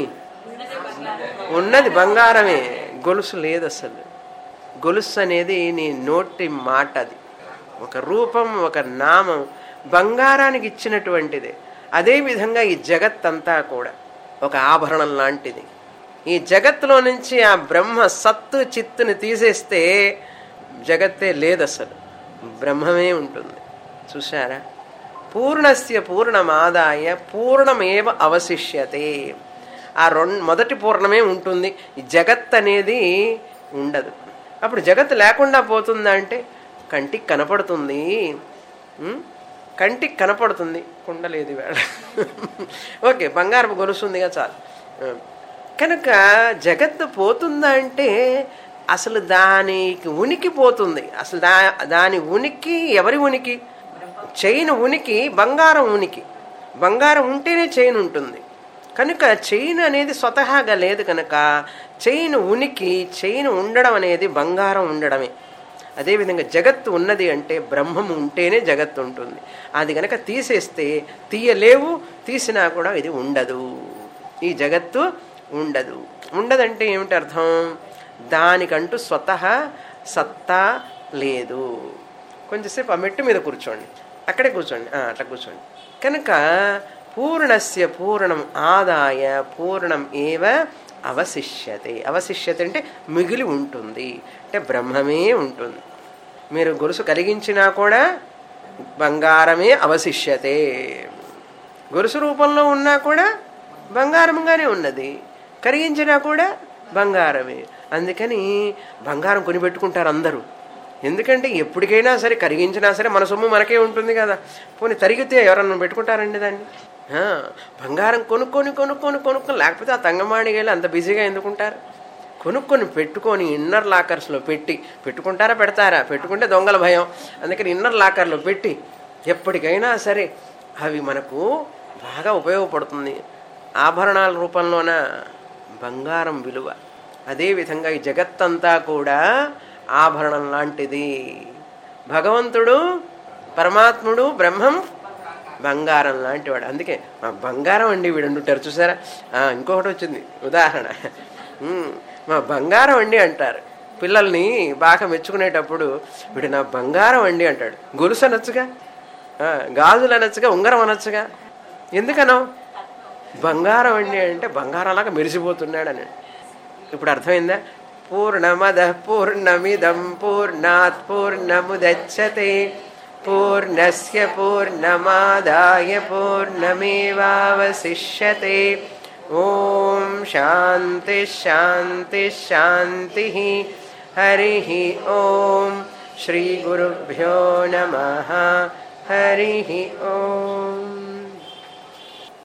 S1: ఉన్నది బంగారమే గొలుసు లేదు అసలు గొలుసు అనేది నీ నోటి మాట అది ఒక రూపం ఒక నామం బంగారానికి ఇచ్చినటువంటిది అదేవిధంగా ఈ జగత్ అంతా కూడా ఒక ఆభరణం లాంటిది ఈ జగత్తులో నుంచి ఆ బ్రహ్మ సత్తు చిత్తుని తీసేస్తే జగత్తే లేదు అసలు బ్రహ్మమే ఉంటుంది చూసారా పూర్ణస్య పూర్ణమాదాయ పూర్ణమేవ అవశిష్యతే ఆ రెండు మొదటి పూర్ణమే ఉంటుంది ఈ జగత్ అనేది ఉండదు అప్పుడు జగత్ లేకుండా పోతుందా అంటే కంటికి కనపడుతుంది ఉం? కంటికి కనపడుతుంది కుండలేదు వేళ ఓకే బంగారపు గొలుస్తుందిగా చాలు ఆ. కనుక జగత్తు పోతుందా అంటే అసలు దానికి ఉనికి పోతుంది అసలు దా దాని ఉనికి ఎవరి ఉనికి చైన్ ఉనికి బంగారం ఉనికి బంగారం ఉంటేనే చైన్ ఉంటుంది కనుక చైన్ అనేది స్వతహాగా లేదు కనుక చైన్ ఉనికి చైన్ ఉండడం అనేది బంగారం ఉండడమే అదేవిధంగా జగత్తు ఉన్నది అంటే బ్రహ్మం ఉంటేనే జగత్తు ఉంటుంది అది కనుక తీసేస్తే తీయలేవు తీసినా కూడా ఇది ఉండదు ఈ జగత్తు ఉండదు ఉండదంటే ఏమిటి అర్థం దానికంటూ స్వతహా సత్తా లేదు కొంచెంసేపు ఆ మెట్టు మీద కూర్చోండి అక్కడే కూర్చోండి ఆ, అట్లా కూర్చోండి కనుక పూర్ణస్య పూర్ణం ఆదాయ పూర్ణం ఏవ అవశిష్యతే అవశిష్యతే అంటే మిగిలి ఉంటుంది అంటే బ్రహ్మమే ఉంటుంది మీరు గొలుసు కలిగించినా కూడా బంగారమే అవశిష్యతే గొలుసు రూపంలో ఉన్నా కూడా బంగారంగానే ఉన్నది కరిగించినా కూడా బంగారమే అందుకని బంగారం కొనిపెట్టుకుంటారు అందరూ ఎందుకంటే ఎప్పటికైనా సరే కరిగించినా సరే మన సొమ్ము మనకే ఉంటుంది కదా పోనీ తరిగితే ఎవరన్నా పెట్టుకుంటారండి దాన్ని ఆ, బంగారం కొనుక్కొని కొనుక్కొని కొనుక్కొని లేకపోతే ఆ తంగమాడిగలు అంత బిజీగా ఎందుకుంటారు కొనుక్కొని పెట్టుకొని ఇన్నర్ లాకర్స్లో పెట్టి పెట్టుకుంటారా పెడతారా పెట్టుకుంటే దొంగల భయం అందుకని ఇన్నర్ లాకర్లో పెట్టి ఎప్పటికైనా సరే అవి మనకు బాగా ఉపయోగపడుతుంది ఆభరణాల రూపంలోన బంగారం విలువ అదేవిధంగా ఈ జగత్తంతా కూడా ఆభరణం లాంటిది భగవంతుడు పరమాత్ముడు బ్రహ్మం బంగారం లాంటివాడు అందుకే మా బంగారం అండి వీడు అంటుంటారు చూసారా ఆ, ఇంకొకటి వచ్చింది ఉదాహరణ ఉమ్, మా బంగారం అండి అంటారు పిల్లల్ని బాగా మెచ్చుకునేటప్పుడు వీడు నా బంగారం అండి అంటాడు గొలుసు అనొచ్చుగా ఆ, గాజులు అనొచ్చుగా ఉంగరం అనొచ్చుగా ఎందుకనో బంగారం అండి అంటే బంగారంలాగా మెరిసిపోతున్నాడు అని ఇప్పుడు అర్థమైందా పూర్ణమద పూర్ణమిదం పూర్ణాత్ పూర్ణముదచ్చతే పూర్ణస్య పూర్ణమాదాయ పూర్ణమేవావశిష్యతే ఓం శాంతి శాంతి శాంతి హరి ఓం శ్రీ గురుభ్యో నమ హరి ఓం